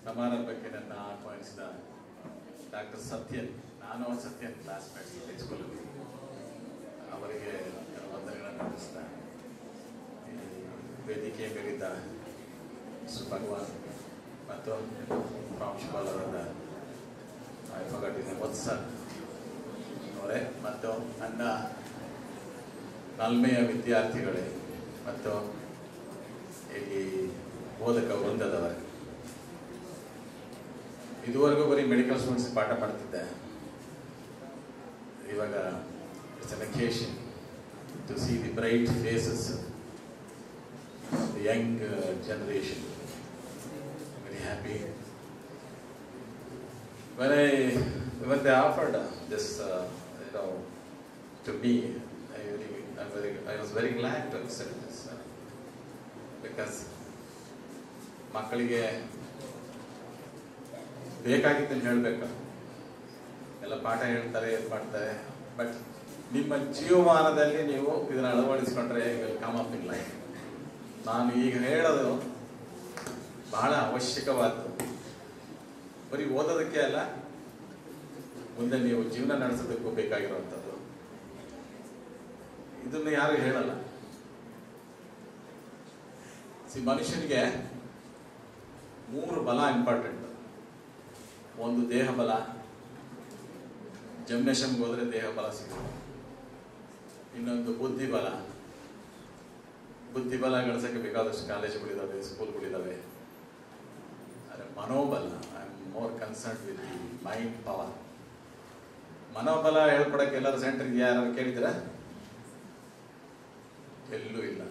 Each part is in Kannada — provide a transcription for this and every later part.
ಸಮಾರಂಭಕ್ಕೆ ನನ್ನ ಆಹ್ವಾನಿಸಿದ ಡಾಕ್ಟರ್ ಸತ್ಯನ್ ನಾನು ಸತ್ಯನ್ ಕ್ಲಾಸ್ಮೇಟ್ಸ್ ಹೈಸ್ಕೂಲಲ್ಲಿ ಅವರಿಗೆ ನನ್ನ ವಂದನೆಗಳನ್ನು ಅರ್ಪಿಸ್ತಾ ಈ ವೇದಿಕೆ ಮೇಲಿದ್ದ ಸುಭಗವಾನ್ ಮತ್ತು ಪ್ರಾಂಶುಪಾಲರಾದ ಐಫಗಟ್ಟಿನ ವತ್ಸನ್ ಅವರೇ ಮತ್ತು ನನ್ನ ನಲ್ಮೆಯ ವಿದ್ಯಾರ್ಥಿಗಳೇ ಮತ್ತು ಇಲ್ಲಿ ಬೋಧಕ ವೃಂದದವರೇ ಇದುವರೆಗೂ ಬರೀ ಮೆಡಿಕಲ್ ಸ್ಟೂಡೆಂಟ್ಸ್ ಪಾಠ ಮಾಡ್ತಿದ್ದೆ ಇವಾಗ it's an occasion to see the bright faces the young generation very happy when I when they offered this uh, you know to me I really I'm very I was very glad to accept this uh, because ಮಕ್ಕಳಿಗೆ ಬೇಕಾಗಿದ್ದನ್ನು ಹೇಳಬೇಕು ಎಲ್ಲ ಪಾಠ ಹೇಳ್ತಾರೆ ಇದು ಮಾಡ್ತಾರೆ ಬಟ್ ನಿಮ್ಮ ಜೀವಮಾನದಲ್ಲಿ ನೀವು ಇದನ್ನ ಅಳವಡಿಸ್ಕೊಂಡ್ರೆ ಕಮ್ ಅಪ್ ಇನ್ ಲೈಫ್ ನಾನು ಈಗ ಹೇಳೋದು ಬಹಳ ಅವಶ್ಯಕವಾದ್ದು ಬರೀ ಓದೋದಕ್ಕೆ ಅಲ್ಲ ಮುಂದೆ ನೀವು ಜೀವನ ನಡೆಸೋದಕ್ಕೂ ಬೇಕಾಗಿರುವಂಥದ್ದು ಇದನ್ನು ಯಾರು ಹೇಳಲ್ಲ ಸಿ ಮನುಷ್ಯನಿಗೆ ಮೂರು ಬಲ ಇಂಪಾರ್ಟೆಂಟ್ ಒಂದು ದೇಹ ಬಲ ಜಮ್ನೇಶನ್ಗೆ ಹೋದ್ರೆ ದೇಹ ಬಲ ಸಿಗುತ್ತೆ ಇನ್ನೊಂದು ಬುದ್ಧಿ ಬಲ ಬುದ್ಧಿ ಬಲ ಗಳಿಸಕ್ಕೆ ಬೇಕಾದಷ್ಟು ಕಾಲೇಜುಗಳಿದಾವೆ ಸ್ಕೂಲ್ಗಳಿದಾವೆ ಆದರೆ ಮನೋಬಲ I am more concern with the mind power ಮನೋಬಲ ಹೇಳ್ಕೊಡಕ್ಕೆ ಎಲ್ಲರ ಸೆಂಟರ್ಗೆ ಯಾರು ಕೇಳಿದ್ರ ಎಲ್ಲೂ ಇಲ್ಲ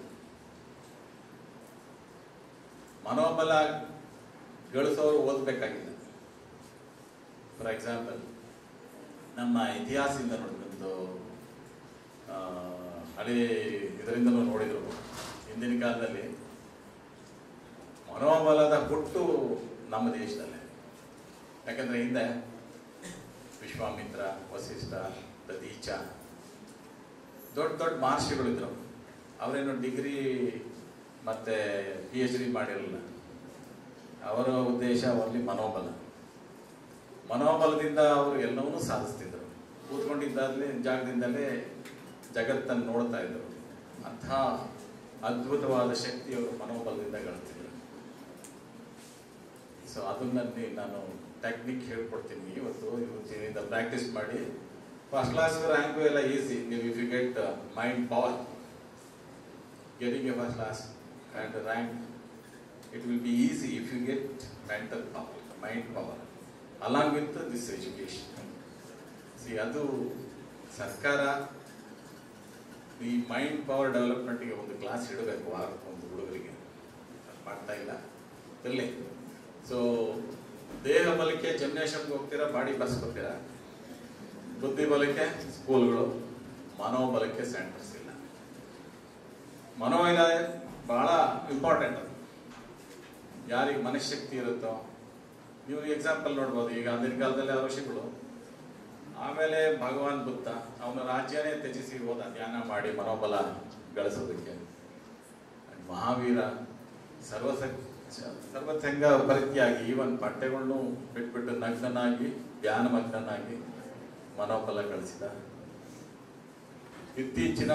ಮನೋಬಲ ಗಳಿಸೋರು ಓದಬೇಕಾಗಿಲ್ಲ ಫಾರ್ ಎಕ್ಸಾಂಪಲ್ ನಮ್ಮ ಇತಿಹಾಸದಿಂದ ನೋಡಿದ್ದು ಹಳೆ ಇದರಿಂದಲೂ ನೋಡಿದ್ರು ಹಿಂದಿನ ಕಾಲದಲ್ಲಿ ಮನೋಬಲದ ಹುಟ್ಟು ನಮ್ಮ ದೇಶದಲ್ಲೇ ಯಾಕಂದ್ರೆ ಹಿಂದೆ ವಿಶ್ವಾಮಿತ್ರ ವಸಿಷ್ಠ ದದೀಚ ದೊಡ್ಡ ದೊಡ್ಡ ಮಹರ್ಷಿಗಳಿದ್ರು ಅವರೇನು ಡಿಗ್ರಿ ಮತ್ತೆ ಪಿ ಎಚ್ ಡಿ ಮಾಡಿರಲಿಲ್ಲ ಅವರ ಉದ್ದೇಶ ಓನ್ಲಿ ಮನೋಬಲ ಮನೋಬಲದಿಂದ ಅವರು ಎಲ್ಲವನ್ನೂ ಸಾಧಿಸ್ತಿದ್ರು ಕೂತ್ಕೊಂಡಿದ್ದಾಗಲೇ ಜಾಗದಿಂದಲೇ ಜಗತ್ತನ್ನು ನೋಡ್ತಾ ಇದ್ರು ಅಂಥ ಅದ್ಭುತವಾದ ಶಕ್ತಿ ಅವರು ಮನೋಬಲದಿಂದ ಗಳಿಸ್ತಿದ್ರು ಸೊ ಅದನ್ನಲ್ಲಿ ನಾನು ಟೆಕ್ನಿಕ್ ಹೇಳ್ಕೊಡ್ತೀನಿ ಇವತ್ತು ಇವತ್ತಿನಿಂದ ಪ್ರಾಕ್ಟೀಸ್ ಮಾಡಿ ಫಸ್ಟ್ ಕ್ಲಾಸ್ ರ್ಯಾಂಕು ಎಲ್ಲ ಈಸಿ ನೀವು if you get mind power getting a first class and rank it will be easy if you get mental power mind power along with this education ಸಿ ಅದು ಸರ್ಕಾರ ಈ ಮೈಂಡ್ ಪವರ್ ಡೆವಲಪ್ಮೆಂಟ್ಗೆ ಒಂದು ಕ್ಲಾಸ್ ಇಡಬೇಕು ವಾರಕ್ಕೆ ಒಂದು ಹುಡುಗರಿಗೆ ಅದ್ ಮಾಡ್ತಾ ಇಲ್ಲ ಇರಲಿ ಸೊ ದೇಹ ಬಲಕ್ಕೆ ಜಿಮ್ನೇಷನ್ಗೆ ಹೋಗ್ತೀರಾ ಬಾಡಿ ಬರ್ಸ್ಕೊತೀರಾ ಬುದ್ಧಿ ಬಲಕ್ಕೆ ಸ್ಕೂಲ್ಗಳು ಮನೋಬಲಕ್ಕೆ ಸೆಂಟರ್ಸ್ ಇಲ್ಲ ಮನೋಬಲ ಬಹಳ ಇಂಪಾರ್ಟೆಂಟ್ ಅದು ಯಾರಿಗೆ ಮನಃಶಕ್ತಿ ಇರುತ್ತೋ ನೀವು ಎಕ್ಸಾಂಪಲ್ ನೋಡ್ಬೋದು ಈಗ ಅಂದಿನ ಕಾಲದಲ್ಲಿ ಆ ಋಷಿಗಳು ಆಮೇಲೆ ಭಗವಾನ್ ಬುದ್ಧ ಅವನ ರಾಜ್ಯನೇ ತ್ಯಜಿಸಿ ಹೋದ ಧ್ಯಾನ ಮಾಡಿ ಮನೋಬಲ ಗಳಿಸೋದಕ್ಕೆ ಮಹಾವೀರ ಸರ್ವಸ ಸರ್ವಸಂಗ ಪರಿತ್ಯಾಗಿ ಈವನ್ ಬಟ್ಟೆಗಳನ್ನು ಬಿಟ್ಬಿಟ್ಟು ನಗ್ನನಾಗಿ ಧ್ಯಾನ ಮಗ್ನನಾಗಿ ಮನೋಬಲ ಗಳಿಸಿದ ಇತ್ತೀಚಿನ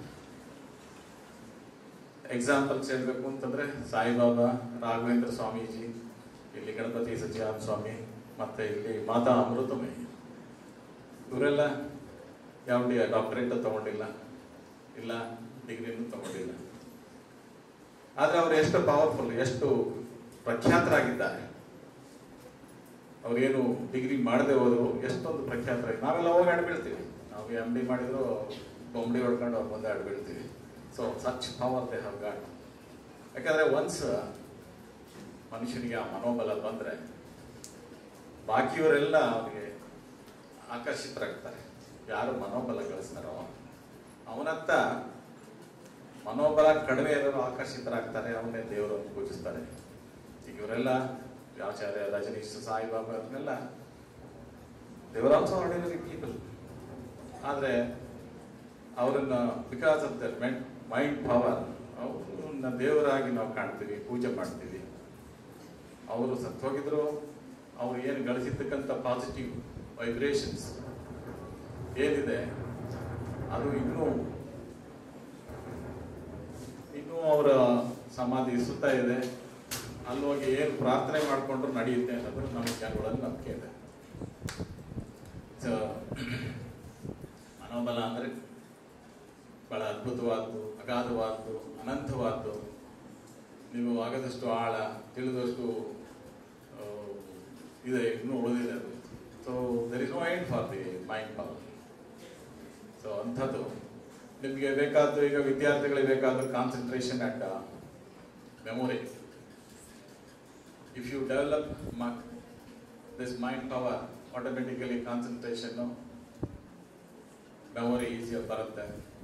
ಎಕ್ಸಾಂಪಲ್ಸ್ ಹೇಳ್ಬೇಕು ಅಂತಂದ್ರೆ ಸಾಯಿಬಾಬಾ ರಾಘವೇಂದ್ರ ಸ್ವಾಮೀಜಿ ಇಲ್ಲಿ ಗಣಪತಿ ಸಚ್ಚಿದಾನಂದ ಸ್ವಾಮಿ ಮತ್ತೆ ಇಲ್ಲಿ ಮಾತಾ ಅಮೃತಮೇ ಇವರೆಲ್ಲ ಯಾವ ಡಾಕ್ಟರೇಟ್ ತಗೊಂಡಿಲ್ಲ ಇಲ್ಲ ಡಿಗ್ರಿನೂ ತಗೊಂಡಿಲ್ಲ ಆದ್ರೆ ಅವರು ಎಷ್ಟು ಪವರ್ಫುಲ್ ಎಷ್ಟು ಪ್ರಖ್ಯಾತರಾಗಿದ್ದಾರೆ ಅವ್ರೇನು ಡಿಗ್ರಿ ಮಾಡದೆ ಹೋದ್ರು ಎಷ್ಟೊಂದು ಪ್ರಖ್ಯಾತರಾಗಿ ನಾವೆಲ್ಲ ಹೋಗಿ ಆಡ್ ಬೀಳ್ತೀವಿ ನಾವು ಎಮ್ ಡಿ ಮಾಡಿದ್ರು ಬೊಂಬಡಿ ಹೊಡ್ಕೊಂಡು ಅವ್ರ ಮುಂದೆ ಆಡ್ ಬೀಳ್ತೀವಿ so such power they have god ಯಾಕಂದ್ರೆ ಒನ್ಸ್ ಮನುಷ್ಯನಿಗೆ ಆ ಮನೋಬಲ ಬಂದ್ರೆ ಬಾಕಿಯವರೆಲ್ಲ ಅವನಿಗೆ ಆಕರ್ಷಿತರಾಗ್ತಾರೆ ಯಾರು ಮನೋಬಲ ಗಳಿಸ್ತಾರೋ ಅವನತ್ತ ಮನೋಬಲ ಕಡಿಮೆ ಇರೋರು ಆಕರ್ಷಿತರಾಗ್ತಾರೆ ಅವನ್ನೇ ದೇವರನ್ನು ಪೂಜಿಸ್ತಾರೆ ಈಗ ಇವರೆಲ್ಲ ಆಚಾರ್ಯ ರಜನೀಶ್ ಸಾಯಿಬಾಬಾ ಅವ್ರನ್ನೆಲ್ಲ ದೇವರ್ ಆಲ್ಸೋ ಆರ್ಡಿನರಿ ಪೀಪಲ್ ಆದರೆ ಅವರನ್ನ ಬಿಕಾಸ್ ಆಫ್ ದರ್ ಮೆಂಟ್ ಮೈಂಡ್ ಪವರ್ ಅವ್ರನ್ನ ದೇವರಾಗಿ ನಾವು ಕಾಣ್ತೀವಿ ಪೂಜೆ ಮಾಡ್ತೀವಿ ಅವರು ಸತ್ತೋಗಿದ್ರು ಅವ್ರು ಏನು ಗಳಿಸಿರ್ತಕ್ಕಂಥ ಪಾಸಿಟಿವ್ ವೈಬ್ರೇಷನ್ಸ್ ಏನಿದೆ ಅದು ಇನ್ನೂ ಇನ್ನೂ ಅವರ ಸಮಾಧಿ ಸುತ್ತ ಇದೆ ಅಲ್ಲಿ ಹೋಗಿ ಏನು ಪ್ರಾರ್ಥನೆ ಮಾಡಿಕೊಂಡ್ರು ನಡೆಯುತ್ತೆ ಅನ್ನೋದು ನಮ್ಮ ಜನಗಳಲ್ಲಿ ನಂಬಿಕೆ ಇದೆ ಸೊ ಮನೋಬಲ ಅಂದರೆ ಬಹಳ ಅದ್ಭುತವಾದ್ದು ಅಗಾಧವಾದ್ದು ಅನಂತವಾದ್ದು ನೀವು ಆಗದಷ್ಟು ಆಳ ತಿಳಿದಷ್ಟು ಆ, ಇದೆ ಇನ್ನೂ ಉಳಿದಿದೆ ಅದು so there is no end for the mind power so ಅಂಥದ್ದು ನಿಮಗೆ ಬೇಕಾದ್ದು ಈಗ ವಿದ್ಯಾರ್ಥಿಗಳಿಗೆ ಬೇಕಾದ concentration and memory if you develop this mind power automatically ಕಾನ್ಸಂಟ್ರೇಷನ್ನು ಮೆಮೊರಿ ಈಸಿಯಾಗಿ ಬರುತ್ತೆ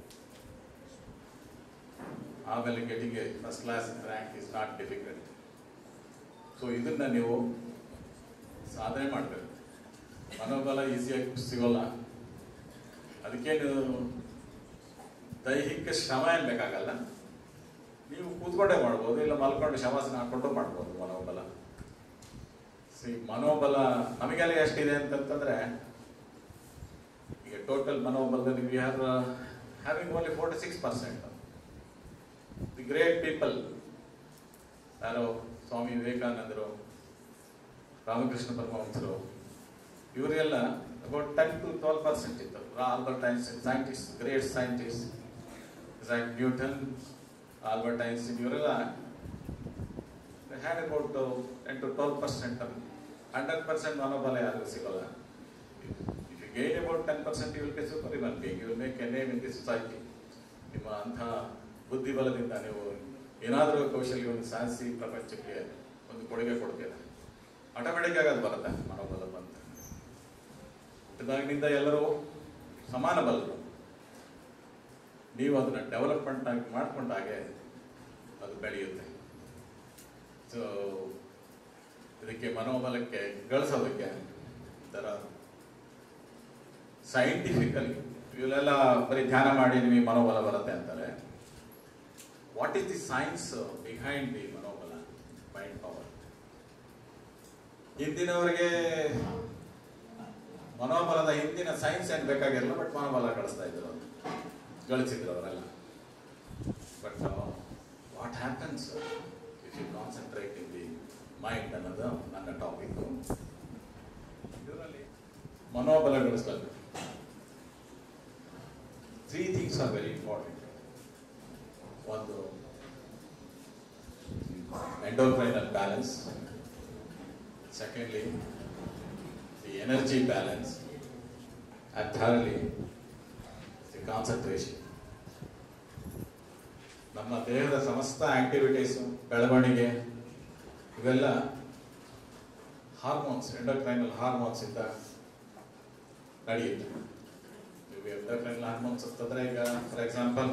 ಆಮೇಲೆ getting a first class rank is not difficult so ಇದನ್ನ ನೀವು ಸಾಧನೆ ಮಾಡಬೇಕು ಮನೋಬಲ ಈಸಿಯಾಗಿ ಸಿಗೋಲ್ಲ ಅದಕ್ಕೆ ನೀವು ದೈಹಿಕ ಶ್ರಮ ಏನ್ ಬೇಕಾಗಲ್ಲ ನೀವು ಕೂತ್ಕೊಂಡೇ ಮಾಡ್ಬೋದು ಇಲ್ಲ ಮಲ್ಕೊಂಡು ಶವಾಸನ ಹಾಕೊಂಡು ಮಾಡ್ಬೋದು ಮನೋಬಲ ಸಿ ಮನೋಬಲ ನಮಗೆಲ್ಲ ಎಷ್ಟಿದೆ ಅಂತಂತಂದ್ರೆ ಈಗ ಟೋಟಲ್ ಮನೋಬಲದಲ್ಲಿ we are having only forty six percent the great people ಯಾರೋ ಸ್ವಾಮಿ ವಿವೇಕಾನಂದರು ರಾಮಕೃಷ್ಣ ಪರಮಹಂಸರು ಇವರೆಲ್ಲ about ten to twelve percent ಇತ್ತು Albert Einstein scientist great scientist Isaac Newton Albert Einstein ಇವರೆಲ್ಲ had about ten to twelve percent hundred percent ಮನೋಬಲ ಯಾರಿಗೂ ಸಿಗೋಲ್ಲ if you gain about ten percent you will be super even being you will make a name in the society ನಿಮ್ಮ ಅಂಥ ಬುದ್ಧಿಬಲದಿಂದ ನೀವು ಏನಾದರೂ ಕೌಶಲ್ಯವನ್ನು ಸಾಧಿಸಿ ಪ್ರಪಂಚಕ್ಕೆ ಒಂದು ಕೊಡುಗೆ ಕೊಡ್ತೀರಾ ಆಟೋಮೆಟಿಕ್ ಆಗಿ ಅದು ಬರುತ್ತೆ ಮನೋಬಲ ಬಂತ ಹುಟ್ಟಿದಾಗಿನಿಂದ ಎಲ್ಲರೂ ಸಮಾನ ಬಲರು ನೀವು ಅದನ್ನ ಡೆವಲಪ್ಮೆಂಟ್ ಆಗಿ ಮಾಡ್ಕೊಂಡಾಗೆ ಅದು ಬೆಳೆಯುತ್ತೆ ಸೊ ಇದಕ್ಕೆ ಮನೋಬಲಕ್ಕೆ ಗಳಿಸೋದಕ್ಕೆ ದರ ಸೈಂಟಿಫಿಕಲಿ ಇವರೆಲ್ಲ ಬರೀ ಧ್ಯಾನ ಮಾಡಿ ನಿಮಗೆ ಮನೋಬಲ ಬರುತ್ತೆ ಅಂತಾರೆ what is the science behind the ಮನೋಬಲ ಮೈಂಡ್ ಪವರ್ ಹಿಂದಿನವರಿಗೆ ಮನೋಬಲದ ಹಿಂದಿನ ಸೈನ್ಸ್ ಏನ್ ಬೇಕಾಗಿರಲ್ಲ ಬಟ್ ಮನೋಬಲ ಗಳಿಸ್ತಾ ಇದ್ರು ಅವ್ರು. ಗಳಿಸಿದ್ರು ಅವರೆಲ್ಲ but what happens if you concentrate in the mind ಅನ್ನೋದು ನನ್ನ ಟಾಪಿಕ್ ಇದರಲ್ಲಿ ಮನೋಬಲ ಗಳಿಸ್ಬೇಕು three things are very important ಒಂದು endocrinal balance secondly the energy balance and thirdly the concentration ನಮ್ಮ ದೇಹದ ಸಮಸ್ತ ಆಕ್ಟಿವಿಟೀಸು ಬೆಳವಣಿಗೆ ಇವೆಲ್ಲ ಹಾರ್ಮೋನ್ಸ್ ಎಂಡೋಕ್ರೈನಲ್ ಹಾರ್ಮೋನ್ಸ್ ಇಂದ ನಡೆಯುತ್ತೆ ನೀವು ಎಂಡೋಕ್ರೈನಲ್ ಹಾರ್ಮೋನ್ಸ್ ಅಂತಂದ್ರೆ ಈಗ ಫಾರ್ ಎಕ್ಸಾಂಪಲ್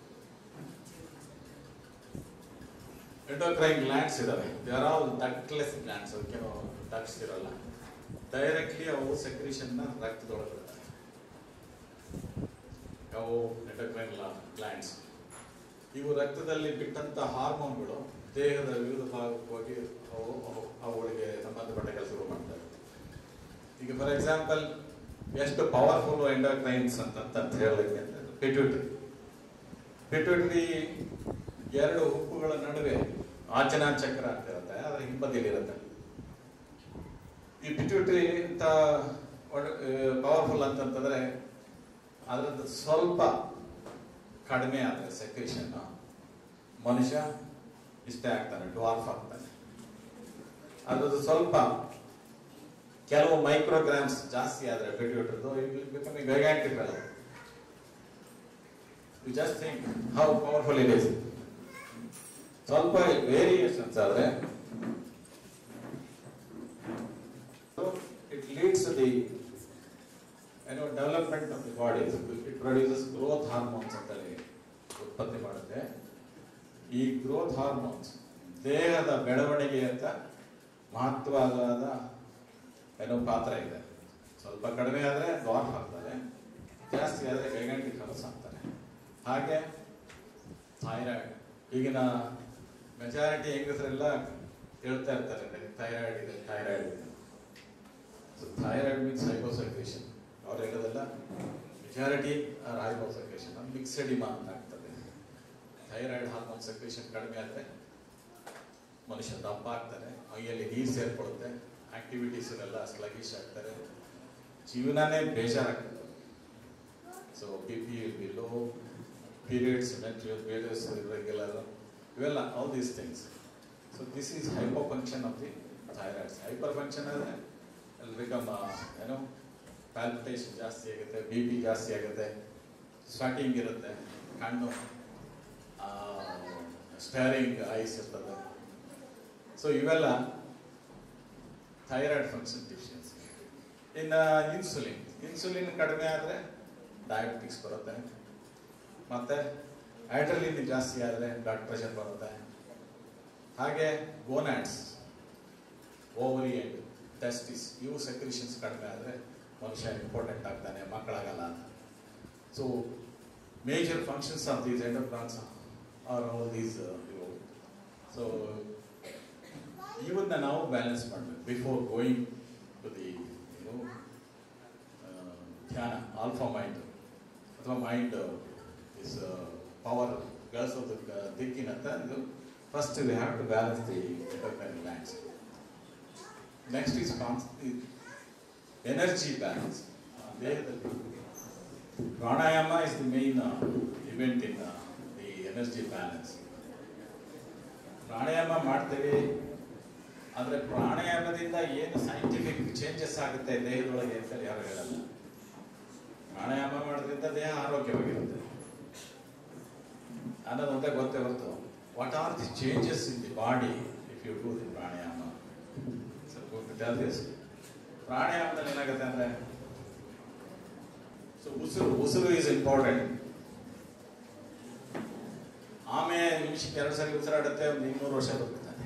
ಎಂಡೋಕ್ರೈನ್ ಗ್ಲ್ಯಾಂಡ್ಸ್ ಇದಾವೆ they are all ductless glands ಅದಕ್ಕೆ ಡಕ್ಟ್ಸ್ ಇರಲ್ಲ ಡೈರೆಕ್ಟ್ಲಿ ಅವು ಸೆಕ್ರಿಷನ್ ರಕ್ತದೊಳಗೆ ಬಿಡ್ತವೆ ಅವು ಎಂಡೋಕ್ರೈನ್ ಗ್ಲ್ಯಾಂಡ್ಸ್ ಇವು ರಕ್ತದಲ್ಲಿ ಬಿಟ್ಟಂತ ಹಾರ್ಮೋನ್ಗಳು ದೇಹದ ವಿವಿಧ ಭಾಗಕ್ಕೆ ಹೋಗಿ ಅವು ಅವು- ಅವುಗಳಿಗೆ ಸಂಬಂಧಪಟ್ಟ ಕೆಲಸಗಳು ಮಾಡ್ತವೆ ಈಗ ಫಾರ್ ಎಕ್ಸಾಂಪಲ್ ಎಷ್ಟು ಪವರ್ಫುಲ್ ಎಂಡೋಕ್ರೈನ್ಸ್ ಅಂತ ಅಂತ ಹೇಳಲಿಕ್ಕೆ ಪಿಟ್ಯೂಟ್ರಿ ಪಿಟ್ಯೂಟ್ರಿ ಎರಡು ಹುಕ್ಕುಗಳ ನಡುವೆ ಆಚನಾ ಚಕ್ರ ಅಂತ ಇರುತ್ತೆ ಅದರ ಹಿಂಬದಿಲಿರುತ್ತೆ ಈ ಪಿಟ್ಯೂಟ್ರಿ ಅಂತ ಪವರ್ಫುಲ್ ಅಂತಂತಂದ್ರೆ ಅದರದ್ದು ಸ್ವಲ್ಪ ಕಡಿಮೆ ಆದರೆ ಸೆಕ್ರೇಷನ್ ಮನುಷ್ಯ ಇಷ್ಟೇ ಆಗ್ತಾನೆ ಡ್ವಾರ್ಫ್ ಆಗ್ತಾನೆ ಅದ್ರದ್ದು ಸ್ವಲ್ಪ ಕೆಲವು ಮೈಕ್ರೋಗ್ರಾಮ್ಸ್ ಜಾಸ್ತಿ ಆದರೆ ಪಿಟ್ಯೂಟ್ರದ್ದು ಬಿಕಮ್ ಗೈಗ್ಯಾಂಟಿಕ್ ಅಲ್ಲ you just think how powerful it is ಸ್ವಲ್ಪ ವೇರಿಯೇಷನ್ಸ್ ಆದ್ರೆ ಇಟ್ ಲೀಡ್ಸ್ ದಿ ಏನೋ development of the body it produces growth hormones ಅಂತ ಹೇಳಿ ಉತ್ಪತ್ತಿ ಮಾಡುತ್ತೆ ಈ ಗ್ರೋತ್ ಹಾರ್ಮೋನ್ಸ್ ದೇಹದ ಬೆಳವಣಿಗೆ ಅಂತ ಮಹತ್ವವಾದ ಏನೋ ಪಾತ್ರ ಇದೆ ಸ್ವಲ್ಪ ಕಡಿಮೆ ಆದರೆ ಡ್ವಾರ್ಫ್ ಆಗ್ತಾರೆ ಜಾಸ್ತಿ ಆದರೆ ಗೈಗಂಟಿಕ್ ಕಲಸ್ ಆಗ್ತಾರೆ ಹಾಗೆ ಥೈರಾಯ್ಡ್ ಈಗಿನ ಮೆಜಾರಿಟಿ ಹೆಂಗಸರೆಲ್ಲ ಹೇಳ್ತಾ ಇರ್ತಾರೆ ನನಗೆ ಥೈರಾಯ್ಡ್ ಇದೆ ಥೈರಾಯ್ಡ್ ಇದೆ ಸೊ ಥೈರಾಯ್ಡ್ ಮೀನ್ಸ್ ಹೈಪೋಸೈಕ್ರೇಷನ್ ಅವ್ರು ಹೇಳೋದೆಲ್ಲ ಮೆಜಾರಿಟಿ ಆರ್ ಹೈಪೋಸೈಕ್ರೇಷನ್ ಅದು ಮಿಕ್ಸಡಿಮಾ ಅಂತ ಆಗ್ತದೆ ಥೈರಾಯ್ಡ್ ಹಾರ್ಮೋನ್ ಸೆಕ್ರೇಷನ್ ಕಡಿಮೆ ಆದರೆ ಮನುಷ್ಯ ದಪ್ಪ ಆಗ್ತಾನೆ ಮೈಯಲ್ಲಿ ನೀರು ಸೇರ್ಕೊಳ್ಳುತ್ತೆ ಆಕ್ಟಿವಿಟೀಸ್ನೆಲ್ಲ ಸ್ಲಗಿಶ್ ಆಗ್ತಾರೆ ಜೀವನನೇ ಬೇಜಾರಾಗ್ತದೆ so B P below periods menstrual periods irregular ಇವೆಲ್ಲ all these things so this is hypo function of the thyroids hyper function ಆದರೆ ಅಲ್ಲಿ ಬಿಕಮ್ ಏನೋ ಪ್ಯಾಲ್ಪಿಟೇಷನ್ ಜಾಸ್ತಿ ಆಗುತ್ತೆ ಬಿ ಪಿ ಜಾಸ್ತಿ ಆಗುತ್ತೆ ಸ್ವಾಟಿಂಗ್ ಇರುತ್ತೆ ಕಣ್ಣು ಸ್ಟೇರಿಂಗ್ ಐಸ್ ಇರ್ತದೆ ಸೊ ಇವೆಲ್ಲ ಥೈರಾಯ್ಡ್ ಫಂಕ್ಷನ್ ಡಿಫಿಷಿಯನ್ಸಿ ಇನ್ನು ಇನ್ಸುಲಿನ್ ಇನ್ಸುಲಿನ್ ಕಡಿಮೆ ಆದರೆ ಡಯಾಬಿಟಿಕ್ಸ್ ಬರುತ್ತೆ ಮತ್ತೆ ಹೈಡ್ರಲಿನ್ ಜಾಸ್ತಿ ಆದರೆ ಬ್ಲಡ್ ಪ್ರೆಷರ್ ಬರುತ್ತೆ ಹಾಗೆ ಗೋನಾಡ್ಸ್ ಓವರಿ ಅಂಡ್ ಟೆಸ್ಟಿಸ್ ಇವು ಸೆಕ್ರಿಷನ್ಸ್ ಕಡಿಮೆ ಆದರೆ ಮನುಷ್ಯ ಇಂಪಾರ್ಟೆಂಟ್ ಆಗ್ತಾನೆ ಮಕ್ಕಳಾಗಲ್ಲ ಅಂತ so major functions of these endocrines are all these ಇವು ಸೊ ಇವನ್ನ ನಾವು ಬ್ಯಾಲೆನ್ಸ್ ಮಾಡಬೇಕು ಬಿಫೋರ್ ಗೋಯಿಂಗ್ ಟು ದಿ ಏನು ಧ್ಯಾನ ಆಲ್ಫಾ ಮೈಂಡ್ ಅಥವಾ ಮೈಂಡ್ ಇಸ್ ಪವರ್ ಗಳಿಸೋದು ದಿಕ್ಕಿನಂತ ಇದು first we have to balance the endocrine glands next is energy balance ದೇಹದಲ್ಲಿ pranayama is the main event in the energy balance pranayama ಮಾಡ್ತೇವೆ ಆದರೆ ಪ್ರಾಣಾಯಾಮದಿಂದ ಏನು ಸೈಂಟಿಫಿಕ್ ಚೇಂಜಸ್ ಆಗುತ್ತೆ ದೇಹದೊಳಗೆ ಅಂತ ಯಾರು ಹೇಳಲ್ಲ ಪ್ರಾಣಾಯಾಮ ಮಾಡೋದ್ರಿಂದ ದೇಹ ಆರೋಗ್ಯವಾಗಿರುತ್ತೆ ಅನ್ನೋದೊಂದೇ ಗೊತ್ತೇ ಹೊರತು what are the changes in the body if you do the pranayama ಸ್ವಲ್ಪ ದಿಸ್ ಪ್ರಾಣಾಯಾಮದಲ್ಲಿ ಏನಾಗುತ್ತೆ ಅಂದ್ರೆ ಸೊ ಉಸಿರು ಉಸಿರು ಈಸ್ ಇಂಪಾರ್ಟೆಂಟ್ ಆಮೇಲೆ ನಿಮಿಷಕ್ಕೆ ಎರಡು ಸರಿ ಉಸಿರಾಡುತ್ತೆ ಒಂದು ಇನ್ನೂರು ವರ್ಷ ಬದುಕ್ತಾನೆ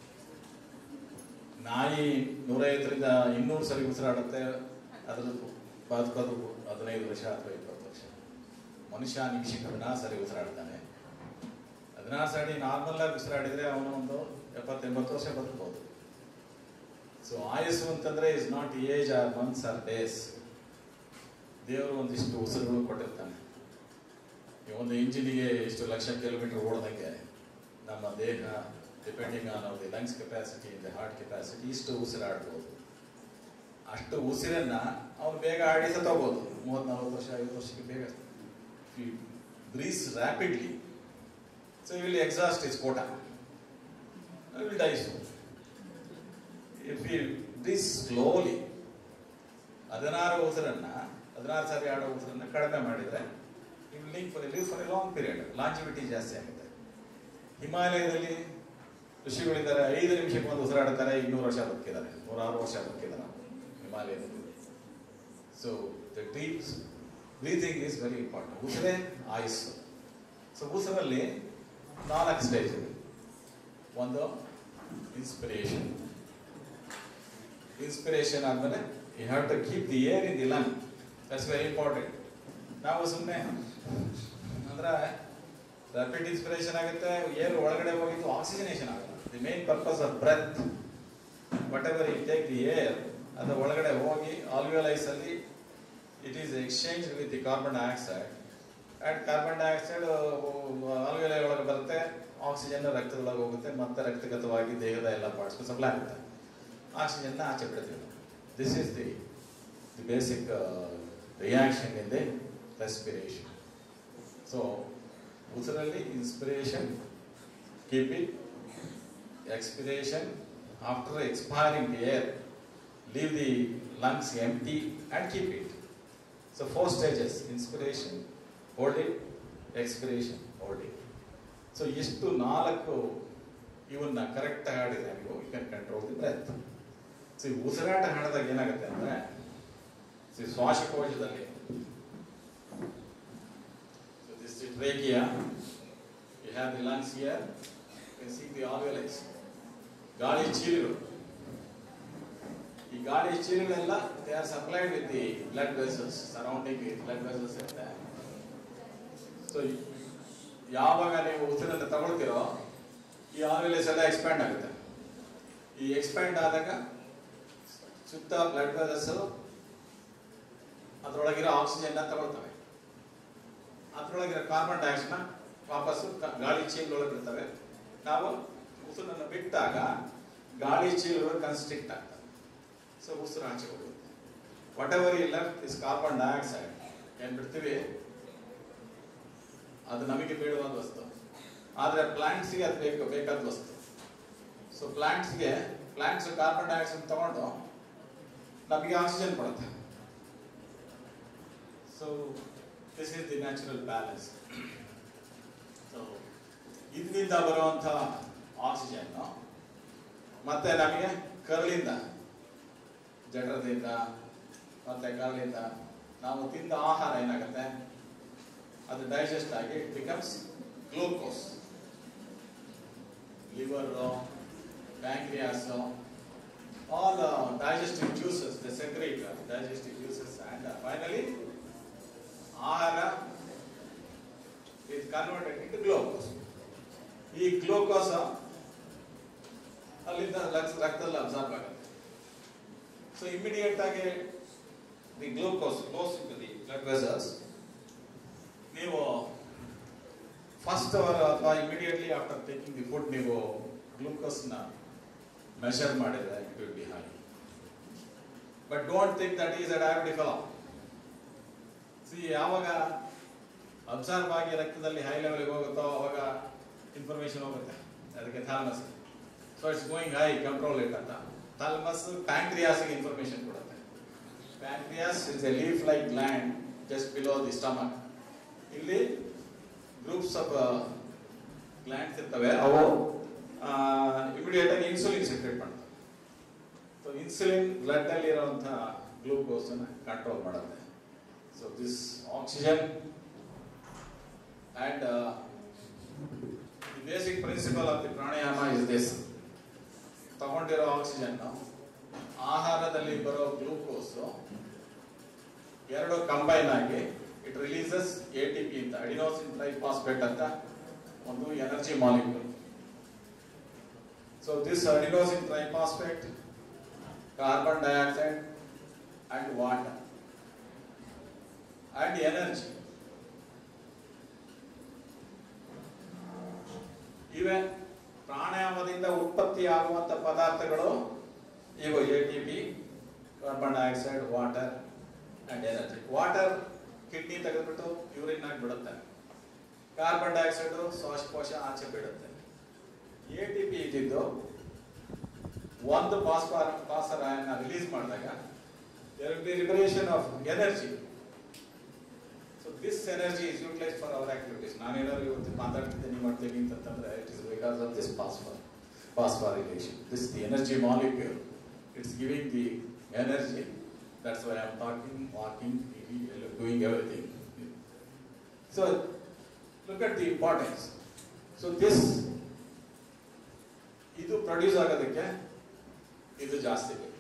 ನಾಯಿ ನೂರೈವತ್ತರಿಂದ ಇನ್ನೂರು ಸರಿ ಉಸಿರಾಡುತ್ತೆ ಅದ್ರದ್ದು ಬದುಕೋದು ಹದಿನೈದು ವರ್ಷ ಅಥವಾ ಇಪ್ಪತ್ತು ವರ್ಷ ಮನುಷ್ಯ ನಿಮಿಷಕ್ಕೆ ಹದಿನಾರು ಸರಿ ಉಸಿರಾಡ್ತಾನೆ ಹದಿನಾರು ಸರಿ ನಾರ್ಮಲ್ ಆಗಿ ಉಸಿರಾಡಿದ್ರೆ ಅವನು ಒಂದು ಎಪ್ಪತ್ತೆಂಬತ್ತು ವರ್ಷ ಬದುಕಬಹುದು ಸೊ ಆಯಸ್ಸು ಅಂತಂದ್ರೆ is not age or months or days ದೇವರು ಒಂದಿಷ್ಟು ಉಸಿರುಗಳು ಕೊಟ್ಟಿರ್ತಾನೆ ಈ ಒಂದು ಇಂಜಿನಿಗೆ ಇಷ್ಟು ಲಕ್ಷ ಕಿಲೋಮೀಟರ್ ಓಡೋದಕ್ಕೆ ನಮ್ಮ ದೇಹ depending on the lungs capacity the heart capacity ಇಷ್ಟು ಉಸಿರಾಡ್ಬೋದು ಅಷ್ಟು ಉಸಿರನ್ನ ಅವ್ನು ಬೇಗ ಆಡಿ ಸತ್ತೋಗ್ಬೋದು ಮೂವತ್ತ್ ನಲ್ವತ್ತು ವರ್ಷ ಐವತ್ತು ವರ್ಷಕ್ಕೆ ಬೇಗ breathe rapidly so will exhaust is quota will die so if you breathe slowly ಹದಿನಾರು ಉಸಿರನ್ನ ಹದಿನಾರು ಸಾರಿ ಆಡೋ ಉಸಿರನ್ನ ಕಡಿಮೆ ಮಾಡಿದ್ರೆ ಇವ್ ಲಿಂಕ್ for live for a long period longevity ಜಾಸ್ತಿ ಆಗುತ್ತೆ ಹಿಮಾಲಯದಲ್ಲಿ ಋಷಿಗಳಿದ್ದಾರೆ ಐದು ನಿಮಿಷಕ್ಕೆ ಒಂದು ಉಸಿರಾಡ್ತಾರೆ ಇನ್ನೂರು ವರ್ಷ ಬದುಕಿದ್ದಾರೆ ನೂರಾರು ವರ್ಷ ಬದುಕಿದ್ದಾರೆ ಹಿಮಾಲಯದಲ್ಲಿ so the deep breathing is very important ಉಸಿರೇ ಆಯುಸ್ಸು ಸೊ ಉಸಿರಲ್ಲಿ ನಾಲ್ಕು ಸ್ಟೇಜ್ ಇದೆ ಒಂದು ಇನ್ಸ್ಪಿರೇಷನ್ ಇನ್ಸ್ಪಿರೇಷನ್ ಆದಮೇಲೆ you have to keep the air in the lung that's very important ನಾವು ಸುಮ್ಮನೆ ಅಂದ್ರೆ ರ್ಯಾಪಿಡ್ ಇನ್ಸ್ಪಿರೇಷನ್ ಆಗುತ್ತೆ ಏರ್ ಒಳಗಡೆ ಹೋಗಿದ್ದು ಆಕ್ಸಿಜನೇಷನ್ ಆಗುತ್ತೆ the main purpose of breath what ever you take the air ಅದು ಒಳಗಡೆ ಹೋಗಿ ಆಲ್ವಿಯಲೈಸ್ ಅಲ್ಲಿ it is exchange with the carbon dioxide and carbon dioxide ಆಲ್ವಿಯಲೈ ಒಳಗೆ ಬರುತ್ತೆ ಆಕ್ಸಿಜನ್ ರಕ್ತದೊಳಗೆ ಹೋಗುತ್ತೆ ಮತ್ತೆ ರಕ್ತಗತವಾಗಿ ದೇಹದ ಎಲ್ಲ ಪಾರ್ಟ್ಸ್ಗೂ ಸಪ್ಲೈ ಆಗುತ್ತೆ ಆಕ್ಸಿಜನ್ನ ಆಚೆ ಬಿಡ್ತೀವಿ this is the the basic reaction in the respiration so ಉಸಿರಲ್ಲಿ inspiration keep it expiration after expiring the air leave the lungs empty and keep it. So four stages, inspiration, hold it, expiration, hold it. So ಇಷ್ಟು ನಾಲ್ಕು ಇವನ್ನ ಕರೆಕ್ಟ್ ಆಡಿದ್ರೆ ನೀವು you can control the breath so ಈ ಉಸಿರಾಟ ಹಾಡಿದಾಗ ಏನಾಗುತ್ತೆ ಅಂದ್ರೆ ಸೊ ಶ್ವಾಸಕೋಶದಲ್ಲಿ so this trachea you have the lungs here you see the alveoli ಗಾಳಿ ಚೀಲಗಳು ಈ ಗಾಳಿ ಚೀಲಗಳೆಲ್ಲ they are supplied with the blood vessels surrounding blood vessels ಇರುತ್ತೆ ಸೊ ಯಾವಾಗ ನೀವು ಉಸಿರನ್ನು ತಗೊಳ್ತೀರೋ ಈ ಆರ್ವೆಲೆಸ್ ಎಲ್ಲ ಎಕ್ಸ್ಪ್ಯಾಂಡ್ ಆಗುತ್ತೆ ಈ ಎಕ್ಸ್ಪ್ಯಾಂಡ್ ಆದಾಗ ಸುತ್ತ ಬ್ಲಡ್ ವೆಸಲ್ಸ್ ಅದರೊಳಗಿರೋ ಆಕ್ಸಿಜನ್ ತಗೊಳ್ತವೆ ಅದರೊಳಗಿರೋ ಕಾರ್ಬನ್ ಡೈಆಕ್ಸೈಡ್ ವಾಪಸ್ಸು ಕ- ಗಾಳಿ ಚೀಲದೊಳಗೆ ಬಿಡ್ತವೆ ನಾವು ಉಸಿರನ್ನು ಬಿಟ್ಟಾಗ ಗಾಳಿ ಚೀಲಗಳು ಕನ್ಸ್ಟ್ರಿಕ್ಟ್ ಆಗ್ತವೆ ಸೊ ಉಸಿರು ಆಚೆ ಹೋಗುತ್ತೆ ವಾಟ್ ಎವರ್ ಇಲ್ಲ ಇಸ್ ಕಾರ್ಬನ್ ಡೈಆಕ್ಸೈಡ್ ಏನ್ ಬಿಡ್ತೀವಿ ಅದು ನಮಗೆ ಬೇಡವಾದ ವಸ್ತು ಆದರೆ ಪ್ಲಾಂಟ್ಸ್ಗೆ ಅದು ಬೇಕು ಬೇಕಾದ ವಸ್ತು ಸೊ ಪ್ಲಾಂಟ್ಸ್ಗೆ ಪ್ಲಾಂಟ್ಸ್ ಕಾರ್ಬನ್ ಡೈಆಕ್ಸೈಡ್ ತಗೊಂಡು ನಮಗೆ ಆಕ್ಸಿಜನ್ ಕೊಡುತ್ತೆ so this is the natural balance so ಇದರಿಂದ ಬರುವಂಥ ಆಕ್ಸಿಜನ್ ಮತ್ತೆ ನಮಗೆ ಕರಳಿಂದ ಜಠರದಿಂದ ಮತ್ತೆ ಕರಳಿಂದ ನಾವು ತಿಂದ ಆಹಾರ ಏನಾಗುತ್ತೆ ಅದು ಡೈಜೆಸ್ಟ್ ಆಗಿ it becomes glucose liver pancreas all uh, digestive juices, they secrete uh, digestive juices and uh, finally ಆಹಾರ is converted into glucose. ಈ ಗ್ಲೂಕೋಸ್ ಅಲ್ಲಿಂದ ರಕ್ತ- ರಕ್ತದಲ್ಲಿ ಅಬ್ಸಾರ್ಬ್ ಆಗುತ್ತೆ ಸೊ ಇಮಿಡಿಯೇಟ್ ಆಗಿ the glucose close to the blood vessels ನೀವು ಫಸ್ಟ್ ಅವರ್ ಅಥವಾ immediately after taking the food ನೀವು ಗ್ಲೂಕೋಸ್ನ ಮೆಷರ್ ಮಾಡಿದ್ರೆ it will be high but don't think that is a diabetic ಅಲ್ಲ ಸಿ ಯಾವಾಗ ಅಬ್ಸರ್ವ್ ಆಗಿ ರಕ್ತದಲ್ಲಿ ಹೈ ಲೆವೆಲ್ಗೆ ಹೋಗುತ್ತೋ ಅವಾಗ ಇನ್ಫಾರ್ಮೇಶನ್ ಹೋಗುತ್ತೆ ಅದಕ್ಕೆ thalamus so it's going high control it ಅಂತ ಥಾಲ್ಮಸ್ ಪ್ಯಾಂಕ್ರಿಯಾಸ್ಗೆ ಇನ್ಫಾರ್ಮೇಶನ್ ಕೊಡುತ್ತೆ pancreas is a leaf like gland just below the stomach ಇಲ್ಲಿ ಗ್ರೂಪ್ಸ್ ಆಫ್ ಗ್ಲ್ಯಾಂಡ್ಸ್ ಇರ್ತವೆ ಅವು ಇಮಿಡಿಯೇಟ್ ಆಗಿ ಇನ್ಸುಲಿನ್ ಸೆಕ್ರೆಟ್ ಮಾಡ್ತವೆ ಸೊ ಇನ್ಸುಲಿನ್ ಬ್ಲಡ್ ಅಲ್ಲಿ ಇರುವಂತಹ ಗ್ಲೂಕೋಸ್ ಅನ್ನ ಕಂಟ್ರೋಲ್ ಮಾಡುತ್ತೆ so this oxygen and the basic principle of the pranayama is this ತಗೊಂಡಿರೋ ಆಕ್ಸಿಜನ್ ಆಹಾರದಲ್ಲಿ ಬರೋ ಗ್ಲೂಕೋಸ್ ಎರಡು ಕಂಬೈನ್ ಆಗಿ it releases A T P ಅಂತ ಅಡಿನೋಸಿನ್ ಟ್ರೈಫಾಸ್ಫೇಟ್ ಅಂತ ಒಂದು energy molecule So this adenosine triphosphate, carbon dioxide and water and energy. ಇವೆ ಪ್ರಾಣಾಯಾಮದಿಂದ ಉತ್ಪತ್ತಿ ಆಗುವಂತ ಪದಾರ್ಥಗಳು ಇವು A T P carbon dioxide water and energy water kidney ತೆಗೆದ್ಬಿಟ್ಟು ಯೂರಿನ್ ಆಗಿ ಬಿಡುತ್ತೆ ಕಾರ್ಬನ್ ಡೈಆಕ್ಸೈಡ್ ಶ್ವಾಸಕೋಶ ಆಚೆ ಬಿಡುತ್ತೆ ಎ ಟಿ ಪಿ ಇದ್ದಿದ್ದು ಒಂದು ಫಾಸ್ಫಾರ್ ಫಾಸ್ಫರಾಯನ್ನ ರಿಲೀಸ್ ಮಾಡಿದಾಗ there will be liberation of energy. So this energy is utilized for our activities. ನಾನೇನಾದ್ರು ಇವತ್ತು ಮಾತಾಡ್ತಿದ್ದೀನಿ ಮಾಡ್ತೀನಿ ಅಂತಂದ್ರೆ it is because of this phosphor phosphorylation. This is the energy molecule. It's giving the energy. That's why I'm talking, walking, eating, doing everything. So look at the importance. So this ಇದು ಪ್ರೊಡ್ಯೂಸ್ ಆಗೋದಕ್ಕೆ ಇದು ಜಾಸ್ತಿ ಬೇಕು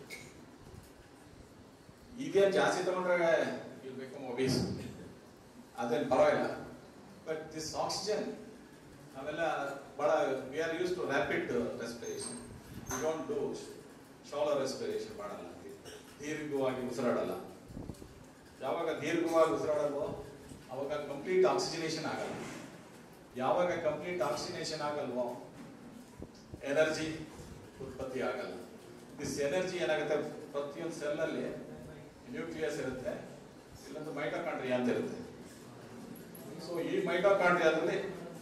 ಇದೇನು ಜಾಸ್ತಿ ತಗೊಂಡ್ರೆ ಇಲ್ಲಿ ಬೇಕು ಮೊಬೀಸ್ ಅದೇನು ಪರವಾಗಿಲ್ಲ ಬಟ್ ದಿಸ್ ಆಕ್ಸಿಜನ್ ನಾವೆಲ್ಲ ಬಹಳ we are use to rapid respiration we don't do shallow respiration ಮಾಡಲ್ಲ ದೀರ್ಘವಾಗಿ ಉಸಿರಾಡಲ್ಲ ಯಾವಾಗ ದೀರ್ಘವಾಗಿ ಉಸಿರಾಡಲ್ವೋ ಅವಾಗ ಕಂಪ್ಲೀಟ್ ಆಕ್ಸಿಜನೇಷನ್ ಆಗಲ್ಲ ಯಾವಾಗ ಕಂಪ್ಲೀಟ್ ಆಕ್ಸಿಜನೇಷನ್ ಆಗಲ್ವೋ ಎನರ್ಜಿ ಉತ್ಪತ್ತಿ ಆಗಲ್ಲ ದಿಸ್ ಎನರ್ಜಿ ಏನಾಗುತ್ತೆ ಪ್ರತಿಯೊಂದು ಸೆಲ್ಲಲ್ಲಿ ನ್ಯೂಕ್ಲಿಯಸ್ ಇರುತ್ತೆ ಇಲ್ಲೊಂದು ಮೈಟೋಕಾಂಡ್ರಿಯಾ ಅಂತ ಇರುತ್ತೆ ಸೊ ಈ ಮೈಟೋಕಾಂಡ್ರಿಯಾದಲ್ಲಿ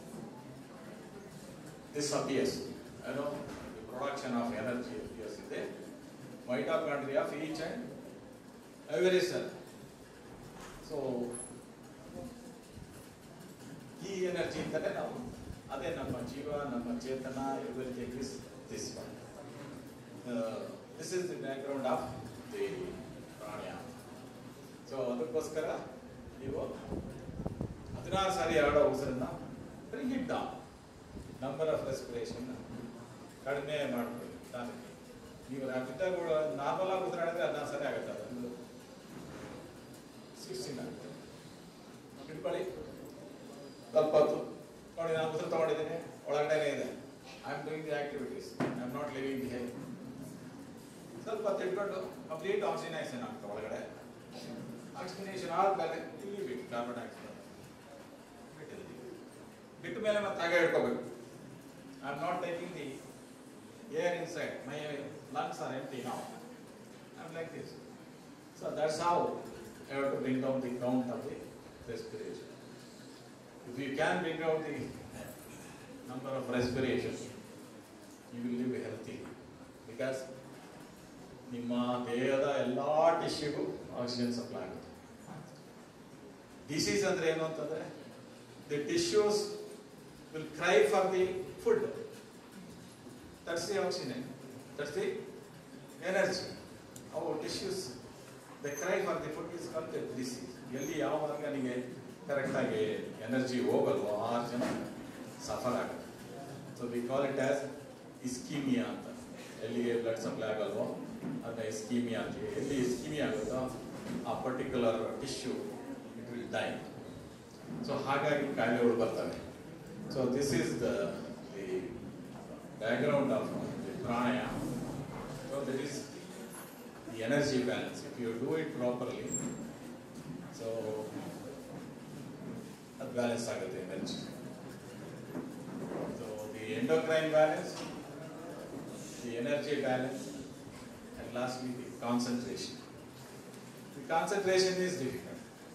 ದಿಸ್ ಅಪಿಯರ್ಸ್ ಏನೋ ಪ್ರೊಡಕ್ಷನ್ ಆಫ್ ಎನರ್ಜಿ ಅಪಿಯರ್ಸ್ ಇದೆ mitochondria of each and every cell so ಈ ಎನರ್ಜಿ ಇಂದಲೇ ನಾವು ಅದೇ ನಮ್ಮ ಜೀವ ನಮ್ಮ ಚೇತನ everything is this one this is the background of the pranayama so ಅದಕ್ಕೋಸ್ಕರ ನೀವು ಹದಿನಾರು ಸಾರಿ ಆಡೋ ಉಸಿರನ್ನ bring it down number of respiration ಕಡಿಮೆ ಮಾಡ್ಕೊಳ್ಳಿ ತಾನಕ್ಕೆ ನೀವು ರ್ಯಾಪಿಡ್ ನಾರ್ಮಲ್ ಆಗಿ ಉಸಿರಾಡಿದ್ರೆ ಹದಿನಾರು ಸಾರಿ ಆಗುತ್ತೆ ಅದೊಂದು ಸಿಕ್ಸ್ಟೀನ್ ಆಗುತ್ತೆ ಇಟ್ಕೊಳ್ಳಿ ಸ್ವಲ್ಪ ಹೊತ್ತು ನೋಡಿ ನಾನು ಉಸಿರು ತಗೊಂಡಿದ್ದೀನಿ ಒಳಗಡೆನೇ ಇದೆ I am doing the activities I am not living the ಸ್ವಲ್ಪ ತಿಳ್ಕೊಂಡು ಕಂಪ್ಲೀಟ್ ಆಕ್ಸಿಜನೇಷನ್ ಆಗ್ತದೆ ಒಳಗಡೆ ಆಕ್ಸಿಜನೇಷನ್ ಆದ್ಮೇಲೆ ಇಲ್ಲಿ ಬಿಟ್ಟು ಕಾರ್ಬನ್ ಡೈಆಕ್ಸೈಡ್ ಬಿಟ್ಟಿದ್ದೀವಿ ಬಿಟ್ಟ ಮೇಲೆ ಮತ್ತೆ ಹಾಗೆ ಇಟ್ಕೋಬೇಕು I am not taking the air inside my lungs are empty now. I'm like this. So that's how you have to bring down the count of the respiration. If you can bring down the number of respiration, you will live healthy. Because ನಿಮ್ಮ ದೇಹದ ಎಲ್ಲ ಟಿಶ್ಯೂಗೂ ಆಕ್ಸಿಜನ್ ಸಪ್ಲೈ ಆಗುತ್ತೆ ಡಿಸೀಸ್ ಅಂದ್ರೆ ಏನು ಅಂತಂದ್ರೆ the tissues will cry for the food that's the oxygen that's the energy ಅವು tissues the cry for the food is called disease ಎಲ್ಲಿ ಯಾವ ಆರ್ಗನಿಗೆ ಕರೆಕ್ಟಾಗಿ ಎನರ್ಜಿ ಹೋಗಲ್ವೋ ಆ ಜನ ಸಫರ್ ಆಗುತ್ತೆ so we call it as ischemia ಅಂತ ಎಲ್ಲಿಗೆ ಬ್ಲಡ್ ಸಪ್ಲೈ ಆಗಲ್ವೋ ಅದನ್ನ ಇಸ್ಕೀಮಿಯಾ ಅಂತೀವಿ ಎಲ್ಲಿ ಇಸ್ಕೀಮಿಯಾ ಆಗುತ್ತೋ ಆ particular tissue it will die so ಹಾಗಾಗಿ ಕಾಯಿಲೆಗಳು ಬರ್ತವೆ so this is the the background of the pranayama so that is the energy balance if you do it properly so ಅದು ಬ್ಯಾಲೆನ್ಸ್ ಆಗುತ್ತೆ energy so the endocrine balance the energy balance and lastly the concentration. The concentration is difficult.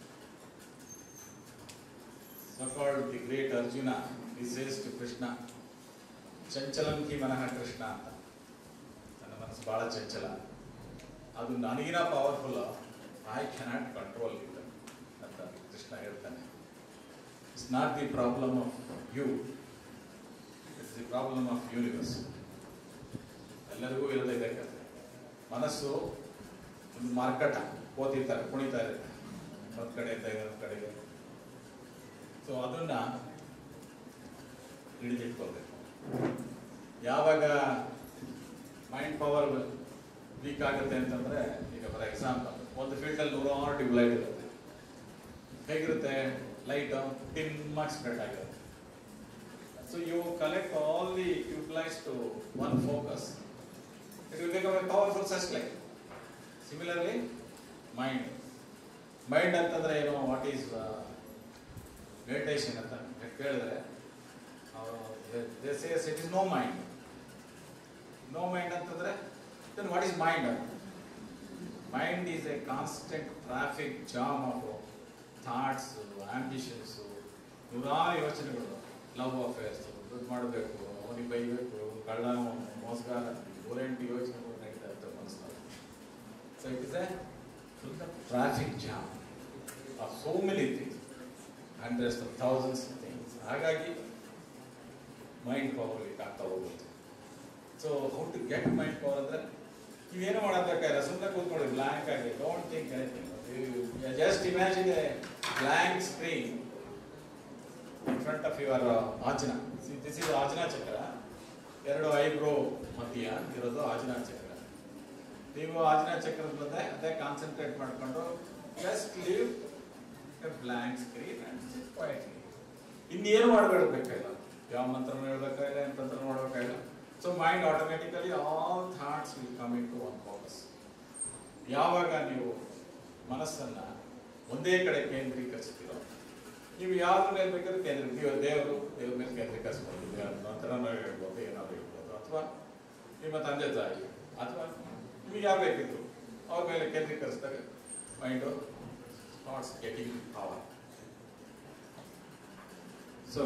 So-called the great Arjuna, he says to Krishna, ಚಂಚಲಂ ಕಿ ಮನಃ ಕೃಷ್ಣ ಅಂತ ನನ್ನ ಮನಸ್ಸು ಬಹಳ ಚಂಚಲ ಅದು ನನಗಿನ powerful I cannot control it ಅಂತ ಕೃಷ್ಣ ಹೇಳ್ತಾನೆ it's not the problem of you it's the problem of universe ಎಲ್ಲರಿಗೂ ಇರದೇ ಕತೆ ಮನಸ್ಸು ಒಂದು ಮಾರ್ಕಟ ಓದಿರ್ತಾರೆ ಕುಣಿತಾ ಇರುತ್ತೆ ಒಂದು ಕಡೆಯಿಂದ ಇನ್ನೊಂದು ಕಡೆಗೆ ಸೊ ಅದನ್ನ ಹಿಡಿದಿಟ್ಕೊಳ್ಬೇಕು ಯಾವಾಗ ಮೈಂಡ್ ಪವರ್ ವೀಕ್ ಆಗುತ್ತೆ ಅಂತಂದ್ರೆ ಈಗ ಫಾರ್ ಎಕ್ಸಾಂಪಲ್ ಒಂದು ಫೀಲ್ಡಲ್ಲಿ ನೂರಾರು ಟ್ಯೂಬ್ ಲೈಟ್ ಇರುತ್ತೆ ಹೇಗಿರುತ್ತೆ ಲೈಟ್ ಟಿಮ್ಮಾಗಿ ಸ್ಪ್ರೆಡ್ ಆಗಿರುತ್ತೆ so you collect all the tube lights to one focus it will become a powerful searchlight. Similarly, mind. Mind ಅಂತಂದ್ರೆ ಏನು ವಾಟ್ ಈಸ್ ಮೆಡಿಟೇಷನ್ ಅಂತ ಕೇಳಿದ್ರೆ says it is no mind no mind ಅಂತಂದ್ರೆ then what is mind mind is a constant traffic jam of thoughts ambitions ನೂರಾರು ಯೋಚನೆಗಳು ಲವ್ ಅಫೇರ್ಸ್ ದುಡ್ಡು ಮಾಡಬೇಕು ಅವನಿಗೆ ಬೈಬೇಕು ಕಳ್ಳ ಮೋಸಗಾರ ನೂರೆಂಟು ಯೋಚನೆಗಳು ನಡೀತಾ ಇರ್ತವೆ ಮನಸ್ಸಿನಲ್ಲಿ so it is a full traffic jam of so many things hundreds of thousands things ಹಾಗಾಗಿ ಮೈಂಡ್ ಪವರ್ ವೀಕ್ ಆಗ್ತಾ ಹೋಗುತ್ತೆ so how to get mind power ಅಂದರೆ ನೀವೇನು ಮಾಡೋದಕ್ಕಾಗಿಲ್ಲ ಸುಮ್ಮನೆ ಕೂತ್ಕೊಳ್ಳಿ ಬ್ಲ್ಯಾಂಕ್ ಆಗಿ don't think anything just imagine a blank screen in front of your Ajna this is Ajna chakra ಎರಡು ಐಬ್ರೋ ಮಧ್ಯ ಇರೋದು ಆಚನಾ ಚಕ್ರ ನೀವು ಆಚನಾ ಚಕ್ರದ ಮಧ್ಯೆ ಅದೇ ಕಾನ್ಸಂಟ್ರೇಟ್ ಮಾಡಿಕೊಂಡು just leave a blank screen and sit quietly ಇನ್ನೇನು ಮಾಡಬೇಡಬೇಕಾಗಿಲ್ಲ ಯಾವ ಮಂತ್ರನೂ ಹೇಳ್ಬೇಕಾಗಿಲ್ಲ ಎಂತ ಮಂತ್ರ ಮಾಡಬೇಕಾಗಿಲ್ಲ so mind automatically all thoughts will come into one focus ಯಾವಾಗ ನೀವು ಮನಸ್ಸನ್ನ ಒಂದೇ ಕಡೆ ಕೇಂದ್ರೀಕರಿಸ್ತೀರೋ ನೀವು ಯಾವ್ದ್ರ ಮೇಲೆ ಬೇಕಾದ್ರೆ ಕೇಂದ್ರ ನೀವು ದೇವರು ದೇವ್ರ ಮೇಲೆ ಕೇಂದ್ರೀಕರಿಸ್ಬೋದು ಮಂತ್ರನೂ ಹೇಳ್ಬೋದು ಏನಾದ್ರು ಹೇಳ್ಬೋದು ಅಥವಾ ನಿಮ್ಮ ತಂದೆ ತಾಯಿ ಅಥವಾ ನಿಮಗೆ ಯಾರು ಬೇಕಿದ್ರು ಅವ್ರ ಮೇಲೆ ಕೇಂದ್ರೀಕರಿಸಿದಾಗ mind starts getting power so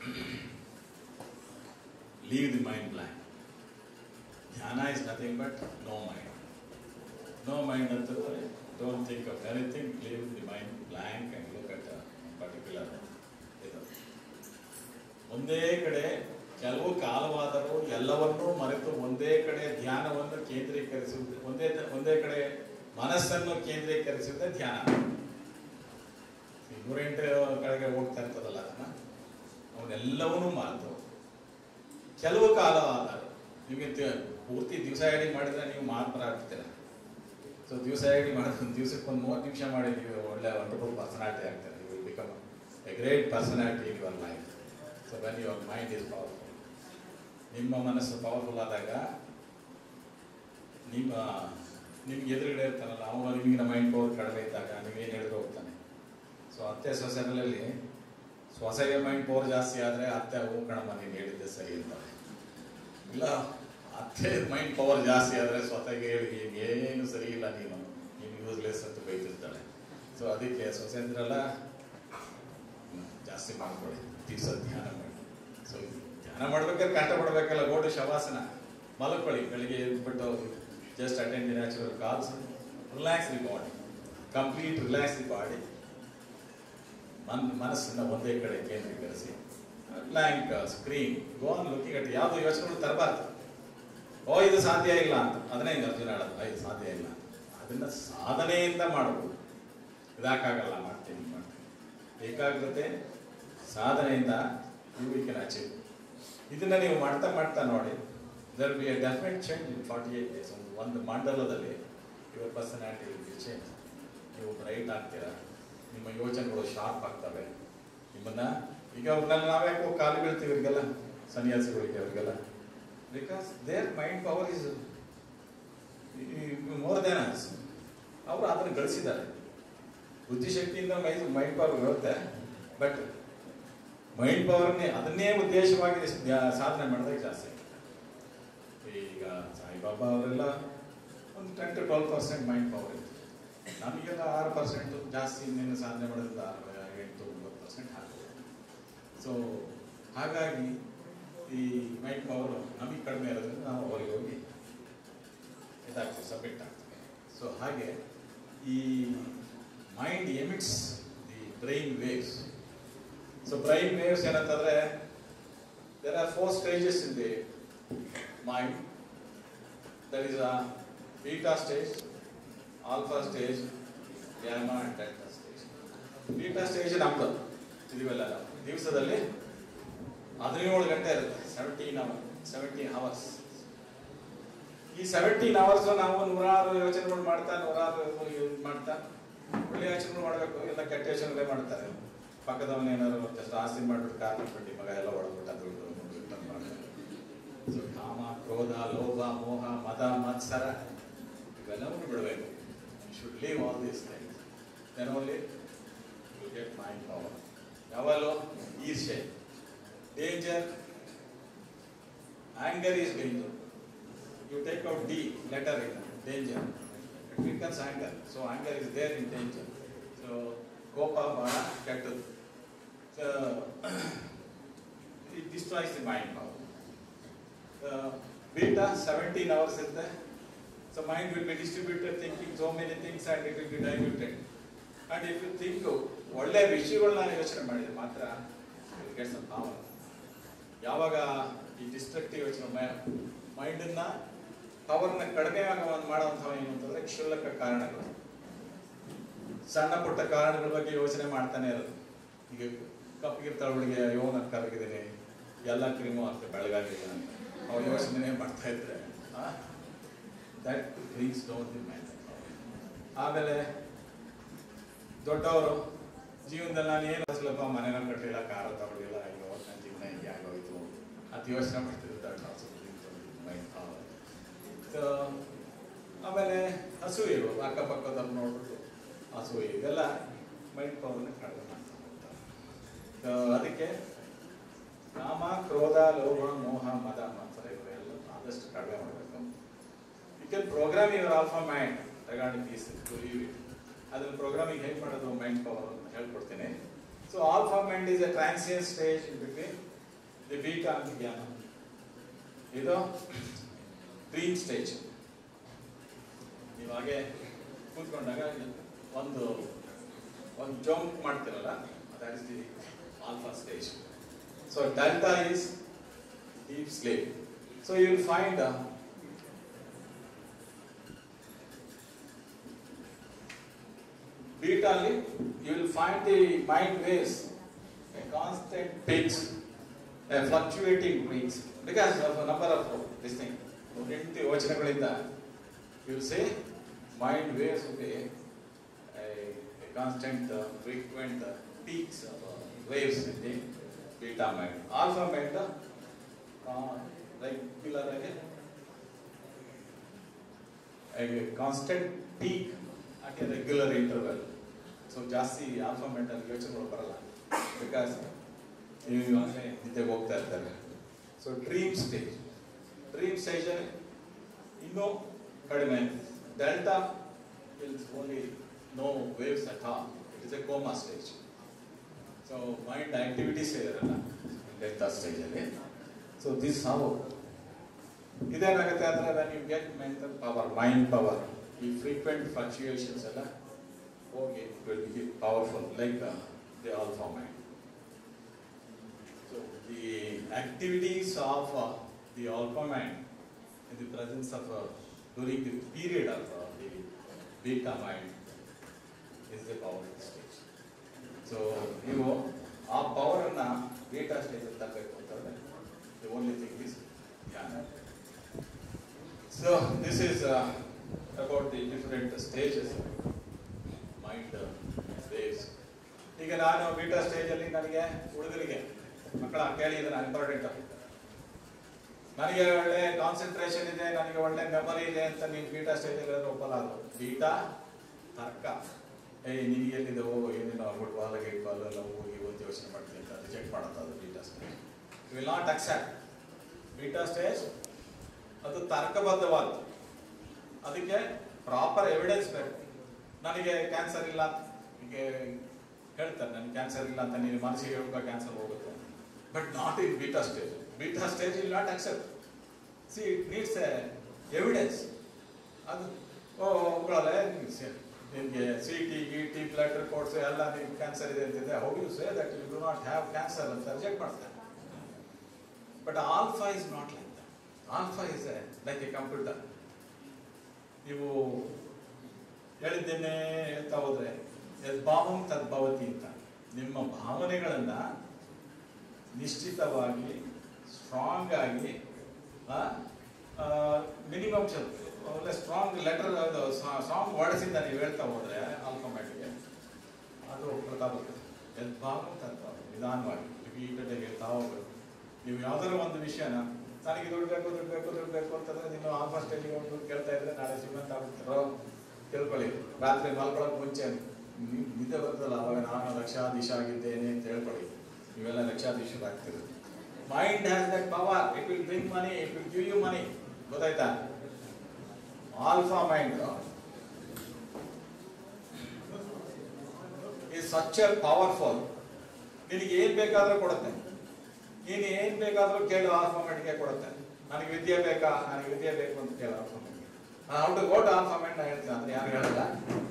leave the mind blank dhyana is nothing but no mind no mind ಅಂತಂದ್ರೆ don't think of anything leave the mind blank and look at particular ಇದು ಒಂದೇ ಕಡೆ ಕೆಲವು ಕಾಲವಾದರೂ ಎಲ್ಲವನ್ನೂ ಮರೆತು ಒಂದೇ ಕಡೆ ಧ್ಯಾನವನ್ನು ಕೇಂದ್ರೀಕರಿಸುವುದು ಒಂದೇ ಒಂದೇ ಕಡೆ ಮನಸ್ಸನ್ನು ಕೇಂದ್ರೀಕರಿಸುವುದೇ ಧ್ಯಾನ ಈ ನೂರೆಂಟು ಕಡೆಗೆ ಹೋಗ್ತಾ ಇರ್ತದಲ್ಲ ಅದನ್ನ ಅವನ್ನೆಲ್ಲವನ್ನೂ ಮರೆತು ಕೆಲವು ಕಾಲ ಆದಾಗ ನಿಮಗೆ ತ- ಪೂರ್ತಿ ದಿವಸ ಇಡೀ ಮಾಡಿದ್ರೆ ನೀವು ಮಾತ್ರ ಆಗ್ತೀರ ಸೊ ದಿವಸ ಇಡೀ ಮಾಡಿದ್ರೆ ಒಂದು ದಿವಸಕ್ಕೆ ಒಂದು ಮೂವತ್ತು ನಿಮಿಷ ಮಾಡಿ ನೀವು ಒಳ್ಳೆ ವಂಡರ್ಫುಲ್ ಪರ್ಸನಾಲಿಟಿ ಆಗ್ತಾರೆ you will become a great personality in your life so when your mind is powerful ನಿಮ್ಮ ಮನಸ್ಸು ಪವರ್ಫುಲ್ ಆದಾಗ ನಿಮ್ಮ ನಿಮ್ಗೆ ಎದುರುಗಡೆ ಇರ್ತಾನಲ್ಲ ಅವನು ನಿಮಗಿನ ಮೈಂಡ್ ಪವರ್ ಕಡಿಮೆ ಇದ್ದಾಗ ನೀವೇನು ಹೇಳಿದ್ರು ಹೋಗ್ತಾನೆ ಸೊ ಅತ್ತೆ ಸೊಸೆನಲ್ಲಿ ಸೊಸೆಗೆ ಮೈಂಡ್ ಪವರ್ ಜಾಸ್ತಿ ಆದರೆ ಅತ್ತೆ ಹೂ ಕಣಮ್ಮ ನೀನು ಹೇಳಿದ್ದೆ ಸರಿ ಅಂತಾರೆ ಇಲ್ಲ ಅತ್ತೆ ಮೈಂಡ್ ಪವರ್ ಜಾಸ್ತಿ ಆದರೆ ಸ್ವತಃಗೆ ಹೇಳಿ ಏನು ಸರಿ ಇಲ್ಲ ನೀನು ನೀನು ಯೂಸ್ಲೆಸ್ ಅಂತ ಬೈತಿರ್ತಾಳೆ ಸೊ ಅದಕ್ಕೆ ಸೊಸೆಂದ್ರೆಲ್ಲ ಹ್ಮ್, ಜಾಸ್ತಿ ಮಾಡ್ಕೊಳ್ಳಿ ದಿವಸ ಧ್ಯಾನ ಮಾಡಿ ಸೊ ಧ್ಯಾನ ಮಾಡ್ಬೇಕಾದ್ರೆ ಕಷ್ಟ ಪಡ್ಬೇಕಲ್ಲ ಗೋಟು ಶವಾಸನ ಮಲ್ಕೊಳ್ಳಿ ಬೆಳಿಗ್ಗೆ ಎದ್ಬಿಟ್ಟು just attend the natural calls relax the body complete relax the body ಮನ್ ಮನಸ್ಸನ್ನ ಒಂದೇ ಕಡೆ ಕೇಂದ್ರೀಕರಿಸಿ blank screen gone looking at ಯಾವುದು ಯೋಚನೆಗಳು ತರಬಾರ್ದು ಓ ಇದು ಸಾಧ್ಯ ಇಲ್ಲ ಅಂತ ಅದನ್ನೇ ಹಿಂಗೆ ಅರ್ಜುನ ಹೇಳೋದು "ಆ, ಇದು ಸಾಧ್ಯ ಇಲ್ಲ ಅಂತ ಅದನ್ನ ಸಾಧನೆಯಿಂದ ಮಾಡಬಹುದು ಇದಾಕಾಗಲ್ಲ ಮಾಡ್ತೀನಿ ಮಾಡ್ತೀನಿ ಏಕಾಗ್ರತೆ ಸಾಧನೆಯಿಂದ ಯು ಕೆನ್ ಅಚೀವ್ ಇದನ್ನ ನೀವು ಮಾಡ್ತಾ ಮಾಡ್ತಾ ನೋಡಿ there be a definite change in forty eight days ಒಂದು ಒಂದು ಮಂಡಲದಲ್ಲಿ your personality will be change ನೀವು ಬ್ರೈಟ್ ಆಗ್ತೀರಾ ನಿಮ್ಮ ಯೋಚನೆಗಳು ಶಾರ್ಪ್ ಆಗ್ತವೆ ನಿಮ್ಮನ್ನ ಈಗ ಅವ್ರನ್ನೆಲ್ಲ ನಾವ್ಯಾಕೆ ಹೋಗಿ ಕಾಲು ಬೀಳ್ತೀವಿ ಇವರಿಗೆಲ್ಲ ಸನ್ಯಾಸಿಗಳಿಗೆ ಅವರಿಗೆಲ್ಲ because their mind power is more than us ಅವರು ಅದನ್ನು ಗಳಿಸಿದ್ದಾರೆ ಬುದ್ಧಿಶಕ್ತಿಯಿಂದ ಮೈ ಮೈಂಡ್ ಪವರ್ ಬರುತ್ತೆ ಬಟ್ ಮೈಂಡ್ ಪವರ್ನೇ ಅದನ್ನೇ ಉದ್ದೇಶವಾಗಿ ಧ್ಯ- ಸಾಧನೆ ಮಾಡಿದಾಗ ಜಾಸ್ತಿ ಈಗ ಸಾಯಿಬಾಬಾ ಅವರೆಲ್ಲ ಒಂದು ten to twelve percent mind power ಇತ್ತು ನಮಗೆಲ್ಲ ಆರು ಪರ್ಸೆಂಟ್ ಜಾಸ್ತಿ ಇನ್ನೇನು ಸಾಧನೆ ಮಾಡೋದ್ರಿಂದ ಆರು ಎಂಟು ಒಂಬತ್ತು ಪರ್ಸೆಂಟ್ ಆಗ್ತದೆ ಸೊ ಹಾಗಾಗಿ ಈ ಮೈಂಡ್ ಪವರ್ ನಮಗೆ ಕಡಿಮೆ ಇರೋದ್ರಿಂದ ನಾವು ಅವರಿಗೆ ಹೋಗಿ ಇದಾಗ್ತದೆ ಸಬ್ಮಿಟ್ ಆಗ್ತದೆ ಸೊ ಹಾಗೆ ಈ mind emits the brain waves so brain waves ಏನಂತಂದ್ರೆ there are four stages in the mind that is a beta stage alpha stage gamma and delta stage beta stage ನಮ್ದು ಇದೀವಲ್ಲ ದಿವಸದಲ್ಲಿ ಹದಿನೇಳು ಗಂಟೆ ಇರುತ್ತೆ ಸೆವೆಂಟೀನ್ ಅವರ್ ಸೆವೆಂಟೀನ್ ಅವರ್ಸ್ ಈ ಸೆವೆಂಟೀನ್ ಅವರ್ಸ್ ನಾವು ನೂರಾರು ಯೋಚನೆಗಳು ಮಾಡ್ತಾ ನೂರಾರು ಇದು ಮಾಡ್ತಾ ಒಳ್ಳೆ ಯೋಚನೆಗಳು ಮಾಡಬೇಕು ಎಲ್ಲ ಕೆಟ್ಟ ಯೋಚನೆಗಳೇ ಮಾಡ್ತಾರೆ ಪಕ್ಕದವನ ಏನಾದ್ರು ಜಸ್ಟ್ ಆಸ್ತಿ ಮಾಡ್ಬಿಟ್ಟು ಕಾರ್ ಬಿಟ್ಟು ಮಗ ಎಲ್ಲ ಹೊಡೆದ್ಬಿಟ್ಟು ಅದು ಇದು ಇದು ಅಂತ ಮಾಡ್ತಾರೆ ಸೊ ಕಾಮ ಕ್ರೋಧ ಲೋಭ ಮೋಹ ಮದ ಮತ್ಸರ ಇವೆಲ್ಲವನ್ನು ಬಿಡಬೇಕು should leave all these things then only you get mind power ಯಾವಾಗಲೂ ಈರ್ಷೆ danger anger is danger you take out D letter in danger. It becomes anger. So anger is there in danger. So kopa bana ಕೆಟ್ಟದ್ದು. So it destroys the mind power. Uh, beta 17 hours ಇರುತ್ತೆ. So mind will be distributed thinking so many things and it will be diluted. And if you think ಒಳ್ಳೆ ವಿಷಯಗಳನ್ನ ಯೋಚನೆ ಮಾಡಿದ್ರೆ ಮಾತ್ರ you get some power. ಯಾವಾಗ ಈ ಡಿಸ್ಟ್ರಕ್ಟಿವ್ ಯೋಚನೆ ಮೈಂಡನ್ನ ಪವರ್ನ ಕಡಿಮೆ ಆಗುವಂತ ಮಾಡುವಂಥವು ಏನು ಅಂತಂದ್ರೆ ಕ್ಷುಲ್ಲಕ ಕಾರಣಗಳು ಸಣ್ಣ ಪುಟ್ಟ ಕಾರಣಗಳ ಬಗ್ಗೆ ಯೋಚನೆ ಮಾಡ್ತಾನೆ ಇರೋದು ಈಗ ಕಪ್ಪಗಿರ್ತಾಳ ಹುಡುಗಿ ಅಯ್ಯೋ ನಾನು ಕರಗಿದ್ದೀನಿ ಎಲ್ಲ ಕ್ರೀಮು ಆಗ್ತದೆ ಬೆಳಗಾಗಿಲ್ಲ ಅಂತ ಅವ್ರು ಯೋಚನೆ ಮಾಡ್ತಾ ಇದ್ರೆ that brings down the mind ಆಮೇಲೆ ದೊಡ್ಡವರು ಜೀವನದಲ್ಲಿ ನಾನು ಏನು ಅಸಲಪ್ಪ ಮನೆನ ಕಟ್ಟಲಿಲ್ಲ ಕಾರ ತಗೊಳ್ಳಿಲ್ಲ ಅಯ್ಯೋ ನನ್ನ ಜೀವನ ಹಿಂಗೆ ಆಗೋಯ್ತು ಅಂತ ಯೋಚನೆ ಮಾಡ್ತಿರ್ತಾರೆ ಮೈಂಡ್ ಪವರ್ ಸೊ ಆಮೇಲೆ ಹಸುವೆಗಳು ಅಕ್ಕಪಕ್ಕದವ್ರು ನೋಡ್ಬಿಟ್ಟು ಹಸುವೆ ಇದೆಲ್ಲ ಮೈಂಡ್ ಪವರ್ನ ಕಡಿಮೆ ಮಾಡ್ತಾ ಹೋಗ್ತಾರೆ So, ಅದಕ್ಕೆ ಕಾಮ ಕ್ರೋಧ ಲೋಭ ಮೋಹ ಮದ ಮತ್ಸರ ಇವರೆಲ್ಲ ಆದಷ್ಟು ಕಡಿಮೆ ಮಾಡಬೇಕು you can program your alpha mind regarding these to leave it ಅದನ್ನ ಪ್ರೋಗ್ರಾಮಿಂಗ್ ಹೇಗೆ ಮಾಡೋದು ಮೈಂಡ್ ಪವರ್ ಅಂತ ಹೇಳ್ಕೊಡ್ತೀನಿ so alpha mind is a transition stage in between the beta and ಜ್ಞಾನ ಇದು ಡ್ರೀಮ್ ಸ್ಟೇಜ್ ನೀವು ಹಾಗೆ ಕೂತ್ಕೊಂಡಾಗ ಒಂದು ಒಂದು ಜಂಪ್ ಮಾಡ್ತಿರಲ್ಲ that is the alpha stage so delta is deep sleep so you will find beta ಅಲ್ಲಿ you will find the mind waves a constant peaks a fluctuating peaks because of a number of this thing ಎಂಟು ಯೋಚನೆಗಳಿಂದ you will say mind waves will be a, a constant uh, frequent uh, peaks of uh, waves in the beta mind alpha mind uh, regular ಆಗಿ a constant peak at a regular interval. So ಜಾಸ್ತಿ ಆಲ್ಫಾ ಮೆಂಟಲ್ ಯೋಚನೆಗಳು ಬರಲ್ಲ ಬಿಕಾಸ್ ನೀವು ಅಂದರೆ ನಿದ್ದೆ ಹೋಗ್ತಾ ಇರ್ತಾರೆ so dream stage dream stage ಇನ್ನೂ ಕಡಿಮೆ delta is only no waves at all it is a coma stage so mind activities ಇರಲ್ಲ ಡೆಲ್ಟಾ ಸ್ಟೇಜಲ್ಲಿ ಸೊ ದಿಸ್ ಹೌ ಇದೇನಾಗುತ್ತೆ ಅಂದರೆ when you get mental power mind power ಈ ಫ್ರೀಕ್ವೆಂಟ್ ಫ್ಲಕ್ಚುಯೇಷನ್ಸ್ ಎಲ್ಲ ಹೋಗಿ it will be powerful like the alpha mind so the activities of the alpha mind in the presence of uh, during the period of uh, the beta mind is the powerful stage. So ನೀವು ಆ ಪವರನ್ನು ಬೀಟಾ ಸ್ಟೇಜಲ್ಲಿ ತರಬೇಕು ಅಂತಂದರೆ the only thing is dhyana so this is about the different stages mind waves ಈಗ ನಾನು ಬೀಟಾ ಸ್ಟೇಜಲ್ಲಿ ನನಗೆ ಹುಡುಗರಿಗೆ ಮಕ್ಕಳ ಕೇಳಿ ಇದನ್ನ ಇಂಪಾರ್ಟೆಂಟ್ ನನಗೆ ಒಳ್ಳೆ ಕಾನ್ಸಂಟ್ರೇಷನ್ ಇದೆ ನನಗೆ ಒಳ್ಳೆ ಮೆಮೊರಿ ಇದೆ ಅಂತ ನೀನು ಬೀಟಾ ಸ್ಟೇಜಲ್ಲಿ ಒಪ್ಪಲ್ಲ ಅದು ಬೀಟಾ ತರ್ಕ ಏ ನಿನಗೆ ಎಲ್ಲಿದೆ ಹೋಗೋ ಏನೇನೋ ಫುಟ್ಬಾಲ್ ಗಿಟ್ಬಾಲ್ ಎಲ್ಲ ಹೋಗಿ ಒಂದು ಯೋಚನೆ ಮಾಡ್ತೀನಿ ಅಂತ ರಿಜೆಕ್ಟ್ ಮಾಡುತ್ತೆ ಅದು beta stage will not accept beta stage ಅದು ತರ್ಕಬದ್ಧವಾದ್ದು ಅದಕ್ಕೆ ಪ್ರಾಪರ್ ಎವಿಡೆನ್ಸ್ ಬೇಕು ನನಗೆ ಕ್ಯಾನ್ಸರ್ ಇಲ್ಲ ಈಗ ಹೇಳ್ತಾರೆ ನನಗೆ ಕ್ಯಾನ್ಸರ್ ಇಲ್ಲ ಅಂತ ನೀನು ಮನಸ್ಸಿಗೆ ಹೇಳ್ಕೊ ಕ್ಯಾನ್ಸರ್ ಹೋಗುತ್ತೆ but not in beta stage beta stage will not accept see it needs a evidence ಅದು ಓ ಒಪ್ಕೊಳ್ಳಲ್ಲ ನಿಮಗೆ ಸಿ ಟಿ ಗಿ ಟಿ ಬ್ಲಡ್ ರಿಪೋರ್ಟ್ಸ್ ಎಲ್ಲ ನಿಮ್ಗೆ ಕ್ಯಾನ್ಸರ್ ಇದೆ ಅಂತಿದೆ how you say that you do not have cancer ಅಂತ ರಿಜೆಕ್ಟ್ ಮಾಡ್ತಾರೆ but alpha is not like that alpha is like a computer ನೀವು ಹೇಳಿದ್ದೇನೆ ಹೇಳ್ತಾ ಹೋದ್ರೆ ಯದ್ಭಾವಂ ತದ್ಭವತಿ ಅಂತ ನಿಮ್ಮ ಭಾವನೆಗಳನ್ನ ನಿಶ್ಚಿತವಾಗಿ ಸ್ಟ್ರಾಂಗ್ ಆಗಿ ಮಿನಿಮಮ್ ಒಳ್ಳೆ ಸ್ಟ್ರಾಂಗ್ ಲೆಟರ್ ಸ್ಟ್ರಾಂಗ್ ವರ್ಡ್ಸಿಂದ ನೀವು ಹೇಳ್ತಾ ಹೋದ್ರೆ ಆಲ್ಫಾಮೆಟ್ಗೆ ಅದು ಪ್ರತಾಪ ಯದ್ಭಾವ ತದ್ಭಾವ ನಿಧಾನವಾಗಿ ರಿಪೀಟೆಡ್ ಆಗಿ ಹೇಳ್ತಾ ಹೋಗ್ಬೇಕು ನೀವು ಯಾವ್ದಾದ್ರು ಒಂದು ವಿಷಯನ ನನಗೆ ದುಡ್ಡು ಬೇಕು ದುಡ್ಡು ಬೇಕು ದುಡ್ಡು ಬೇಕು ಅಂತಂದ್ರೆ ನೀವು ಆಲ್ಫಾ ಸ್ಟೇಜಿಗೆ ಒಂದು ಕೇಳ್ತಾ ಇದ್ರೆ ನಾಳೆ ಶ್ರೀಮಂತ ಆಗ್ಬಿಡ್ತಾರೋ ತಿಳ್ಕೊಳ್ಳಿ ರಾತ್ರಿ ಮಲ್ಕೊಳ್ಳೋಕೆ ಮುಂಚೆ ನಿ- ನಿದ್ದೆ ಬರ್ತದಲ್ಲ ಅವಾಗ ನಾನು ಲಕ್ಷಾಧೀಶ ಆಗಿದ್ದೇನೆ ಅಂತ ಹೇಳ್ಕೊಳ್ಳಿ ನೀವೆಲ್ಲ ಲಕ್ಷಾಧೀಶರಾಗ್ತೀರಿ mind has that power it will bring money it will give you money ಗೊತ್ತಾಯ್ತಾ ಆಲ್ಫಾ ಮೈಂಡ್ ಈ ಸಚ್ ಪವರ್ಫುಲ್ ನಿನಗೆ ಏನ್ ಬೇಕಾದ್ರೂ ಕೊಡುತ್ತೆ ನೀನು ಏನ್ ಬೇಕಾದ್ರೂ ಕೇಳು ಆಲ್ಫಾ ಮೈಂಡ್ಗೆ ಕೊಡುತ್ತೆ ನನಗೆ ವಿದ್ಯೆ ಬೇಕಾ ನನಗೆ ವಿದ್ಯೆ ಬೇಕು ಅಂತ ಕೇಳು ಆಲ್ಫಾ ಮೈಂಡ್ಗೆ how to go to alpha mind ಹೇಳ್ತೀನಿ ಅಂದ್ರೆ ಯಾರು ಹೇಳಲ್ಲ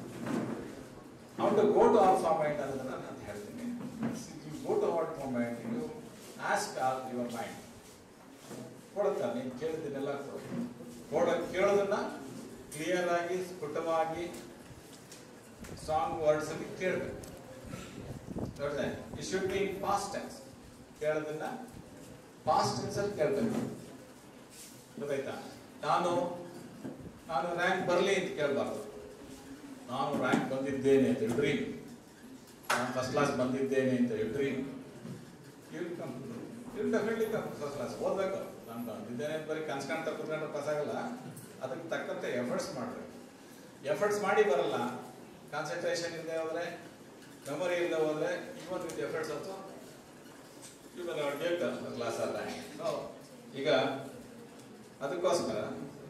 how to go to alpha mind ಅನ್ನೋದನ್ನ ನಾನು ಹೇಳ್ತೀನಿ go to alpha mind you ask all your mind ಕೊಡುತ್ತೆ ನೀನು ಕೇಳಿದ್ದನ್ನೆಲ್ಲ ಕೊಡುತ್ತೆ ಕೊಡ ಕೇಳೋದನ್ನ ಕ್ಲಿಯರ್ ಆಗಿ ಸ್ಫುಟವಾಗಿ ಸ್ಟ್ರಾಂಗ್ ವರ್ಡ್ಸ್ ಅಲ್ಲಿ ಕೇಳಬೇಕು ನೋಡಿದೆ it should be past tense ಕೇಳೋದನ್ನ ಪಾಸ್ಟ್ ಟೆನ್ಸ್ ಅಲ್ಲಿ ಕೇಳಬೇಕು ಗೊತ್ತಾಯ್ತಾ ನಾನು ನಾನು ರ್ಯಾಂಕ್ ಬರಲಿ ಅಂತ ಕೇಳಬಾರ್ದು ನಾನು ರ್ಯಾಂಕ್ ಬಂದಿದ್ದೇನೆ ಅಂತ ಡ್ರೀಮ್ ನಾನು ಫಸ್ಟ್ ಕ್ಲಾಸ್ ಬಂದಿದ್ದೇನೆ ಅಂತ dream you come you definitely come first class ಓದಬೇಕು ನಾನು ಬಂದಿದ್ದೇನೆ ಅಂತ ಬರೀ ಕನ್ಸ್ ಕಾಣ್ತಾ ಕೂತ್ಕೊಂಡ್ರೆ ಪಾಸ್ ಆಗಲ್ಲ ಅದಕ್ಕೆ ತಕ್ಕಂತೆ ಎಫರ್ಟ್ಸ್ ಮಾಡಬೇಕು ಎಫರ್ಟ್ಸ್ ಮಾಡಿ ಬರಲ್ಲ ಕಾನ್ಸಂಟ್ರೇಷನ್ ಇಲ್ಲದೆ ಹೋದ್ರೆ ಮೆಮೊರಿ ಇಲ್ಲದೆ ಹೋದ್ರೆ even with efforts also you will not get class or rank so ಈಗ ಅದಕ್ಕೋಸ್ಕರ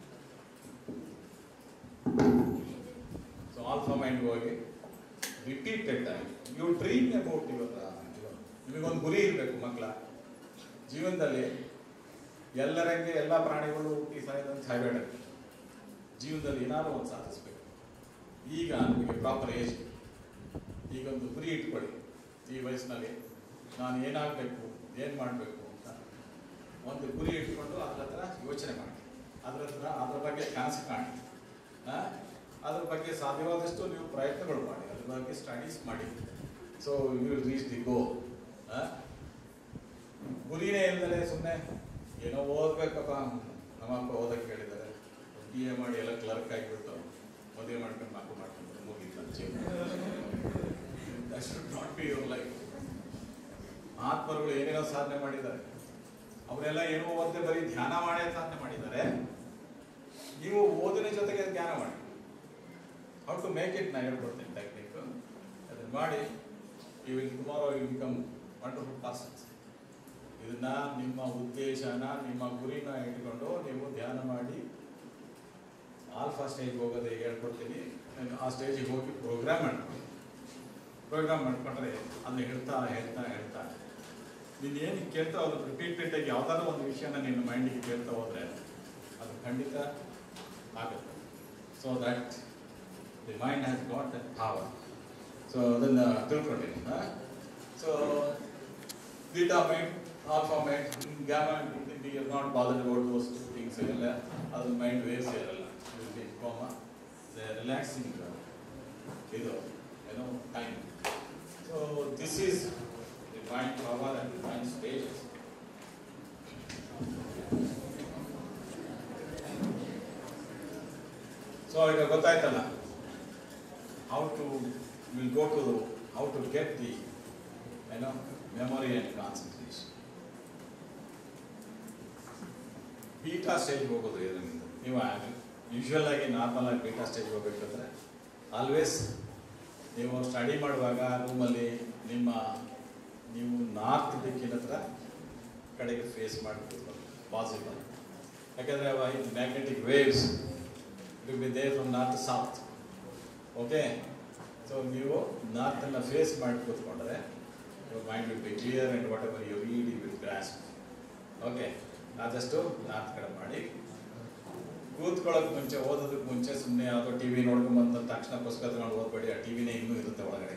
ಸೊ ಆಲ್ಫಾ ಮೈಂಡ್ ಹೋಗಿ ರಿಪೀಟೆಡ್ ಆಗಿ ಯು ಡ್ರೀಮ್ ಅಬೌಟ್ ಯುವರ್ ನಿಮಗೊಂದು ಗುರಿ ಇರಬೇಕು ಮಕ್ಕಳ ಜೀವನದಲ್ಲಿ ಎಲ್ಲರಂಗೆ ಎಲ್ಲ ಪ್ರಾಣಿಗಳು ಹುಟ್ಟಿ ಸಾಯ್ದಂಗೆ ಸಾಯ್ಬೇಡ ಜೀವನದಲ್ಲಿ ಏನಾದ್ರು ಒಂದು ಸಾಧಿಸ್ಬೇಕು ಈಗ ನಿಮಗೆ ಪ್ರಾಪರ್ ಏಜ್ ಈಗೊಂದು ಗುರಿ ಇಟ್ಕೊಳ್ಳಿ ಈ ವಯಸ್ಸಿನಲ್ಲಿ ನಾನು ಏನಾಗಬೇಕು ಏನು ಮಾಡಬೇಕು ಅಂತ ಒಂದು ಗುರಿ ಇಟ್ಕೊಂಡು ಅದ್ರ ಹತ್ರ ಯೋಚನೆ ಮಾಡಿ ಅದ್ರ ಹತ್ರ ಅದ್ರ ಬಗ್ಗೆ ಕನಸು ಕಾಣಿ ಆ? ಅದ್ರ ಬಗ್ಗೆ ಸಾಧ್ಯವಾದಷ್ಟು ನೀವು ಪ್ರಯತ್ನಗಳು ಮಾಡಿ ಅದ್ರ ಬಗ್ಗೆ ಸ್ಟಡೀಸ್ ಮಾಡಿ so you will reach the go ಗುರಿನೇ ಇಲ್ದಲೆ ಸುಮ್ಮನೆ ಏನೋ ಓದ್ಬೇಕಪ್ಪ ನಮ್ಮಪ್ಪ ಓದಕ್ಕೆ ಹೇಳಿದ್ದಾರೆ ಬಿ ಎ ಮಾಡಿ ಎಲ್ಲ ಕ್ಲರ್ಕ್ ಆಗಿಬಿಟ್ಟು ಮದುವೆ ಮಾಡ್ಕೊಂಡು ಮಕ್ಕಳು ಮಾಡ್ಕೊಂಡು ಮುಗೀತು ನನ್ನ ಜೀವನ that should not be your life ಮಹಾತ್ಮರುಗಳು ಏನೇನೋ ಸಾಧನೆ ಮಾಡಿದ್ದಾರೆ ಅವರೆಲ್ಲ ಏನೋ ಓದದೆ ಬರೀ ಧ್ಯಾನ ಮಾಡೇ ಸಾಧನೆ ಮಾಡಿದ್ದಾರೆ ನೀವು ಓದಿನ ಜೊತೆಗೆ ಜ್ಞಾನ ಮಾಡಿ ಹೌ ಟು ಮೇಕ್ ಇಟ್ ನಾ ಹೇಳ್ಕೊಡ್ತೀನಿ ಟೆಕ್ನಿಕ್ ಅದನ್ನ ಮಾಡಿ you will tomorrow you become wonderful persons ಇದನ್ನ ನಿಮ್ಮ ಉದ್ದೇಶನ ನಿಮ್ಮ ಗುರಿನ ಇಟ್ಕೊಂಡು ನೀವು ಧ್ಯಾನ ಮಾಡಿ ಆಲ್ಫಾ ಸ್ಟೇಜ್ಗೆ ಹೋಗೋದೇ ಹೇಳ್ಕೊಡ್ತೀನಿ ಆ ಸ್ಟೇಜಿಗೆ ಹೋಗಿ ಪ್ರೋಗ್ರಾಮ್ ಮಾಡ್ಕೊಳ್ಳಿ ಪ್ರೋಗ್ರಾಮ್ ಮಾಡ್ಕೊಂಡ್ರೆ ಅದನ್ನ ಹೇಳ್ತಾ ಹೇಳ್ತಾ ಹೇಳ್ತಾ ನೀನು ಏನು ಕೇಳ್ತಾ ಹೋದ್ರೆ ರಿಪೀಟೆಡ್ ಯಾವ್ದಾದ್ರು ಒಂದು ವಿಷಯನ ನಿನ್ನ ಮೈಂಡಿಗೆ ಕೇಳ್ತಾ ಹೋದ್ರೆ ಅದು ಖಂಡಿತ ಆಗುತ್ತೆ so that the mind has got that power so ಅದನ್ನು ತಿಳ್ಕೊಂಡಿನಿ so beta mind alpha mind gamma we are not bother about those things ಎಲ್ಲ ಅದು ಮೈಂಡ್ ವೇವ್ಸ್ ಇರಲ್ಲ ಕಾಮ ರಿಲ್ಯಾಕ್ಸಿಂಗ್ ಇದು ಏನೋ time so this is the mind power and mind stages so ಈಗ ಗೊತ್ತಾಯ್ತಲ್ಲ how to will go to how to get the ಏನೋ memory and concentration beta stage ಹೋಗೋದು ಇದರಿಂದ ನೀವು ಯೂಶ್ವಲ್ ಆಗಿ ನಾರ್ಮಲ್ ಆಗಿ ಬೀಟಾ ಸ್ಟೇಜ್ ಹೋಗ್ಬೇಕಂದ್ರೆ ಆಲ್ವೇಸ್ ನೀವು ಸ್ಟಡಿ ಮಾಡುವಾಗ ರೂಮಲ್ಲಿ ನಿಮ್ಮ ನೀವು ನಾರ್ತ್ ದಿಕ್ಕಿನ ಹತ್ರ ಕಡೆಗೆ ಫೇಸ್ ಮಾಡಿ ಪಾಸಿಬಲ್ ಯಾಕಂದರೆ magnetic waves it be they from north south okay so ನೀವು ನಾರ್ತನ್ನು ಫೇಸ್ ಮಾಡಿ ಕೂತ್ಕೊಂಡ್ರೆ your mind will be clear and whatever you read you will grasp. Okay ಆದಷ್ಟು ನಾರ್ತ್ ಕಡೆ ಮಾಡಿ ಕೂತ್ಕೊಳ್ಳೋಕೆ ಮುಂಚೆ ಓದೋದಕ್ಕೆ ಮುಂಚೆ ಸುಮ್ಮನೆ ಯಾವುದೋ ಟಿ ವಿ ನೋಡ್ಕೊಂಬಂದ ತಕ್ಷಣ ಪುಸ್ತಕ ತಗೊಂಡು ಓದಬೇಡಿ ಆ ಟಿ ವಿನೇ ಇನ್ನೂ ಇರುತ್ತೆ ಒಳಗಡೆ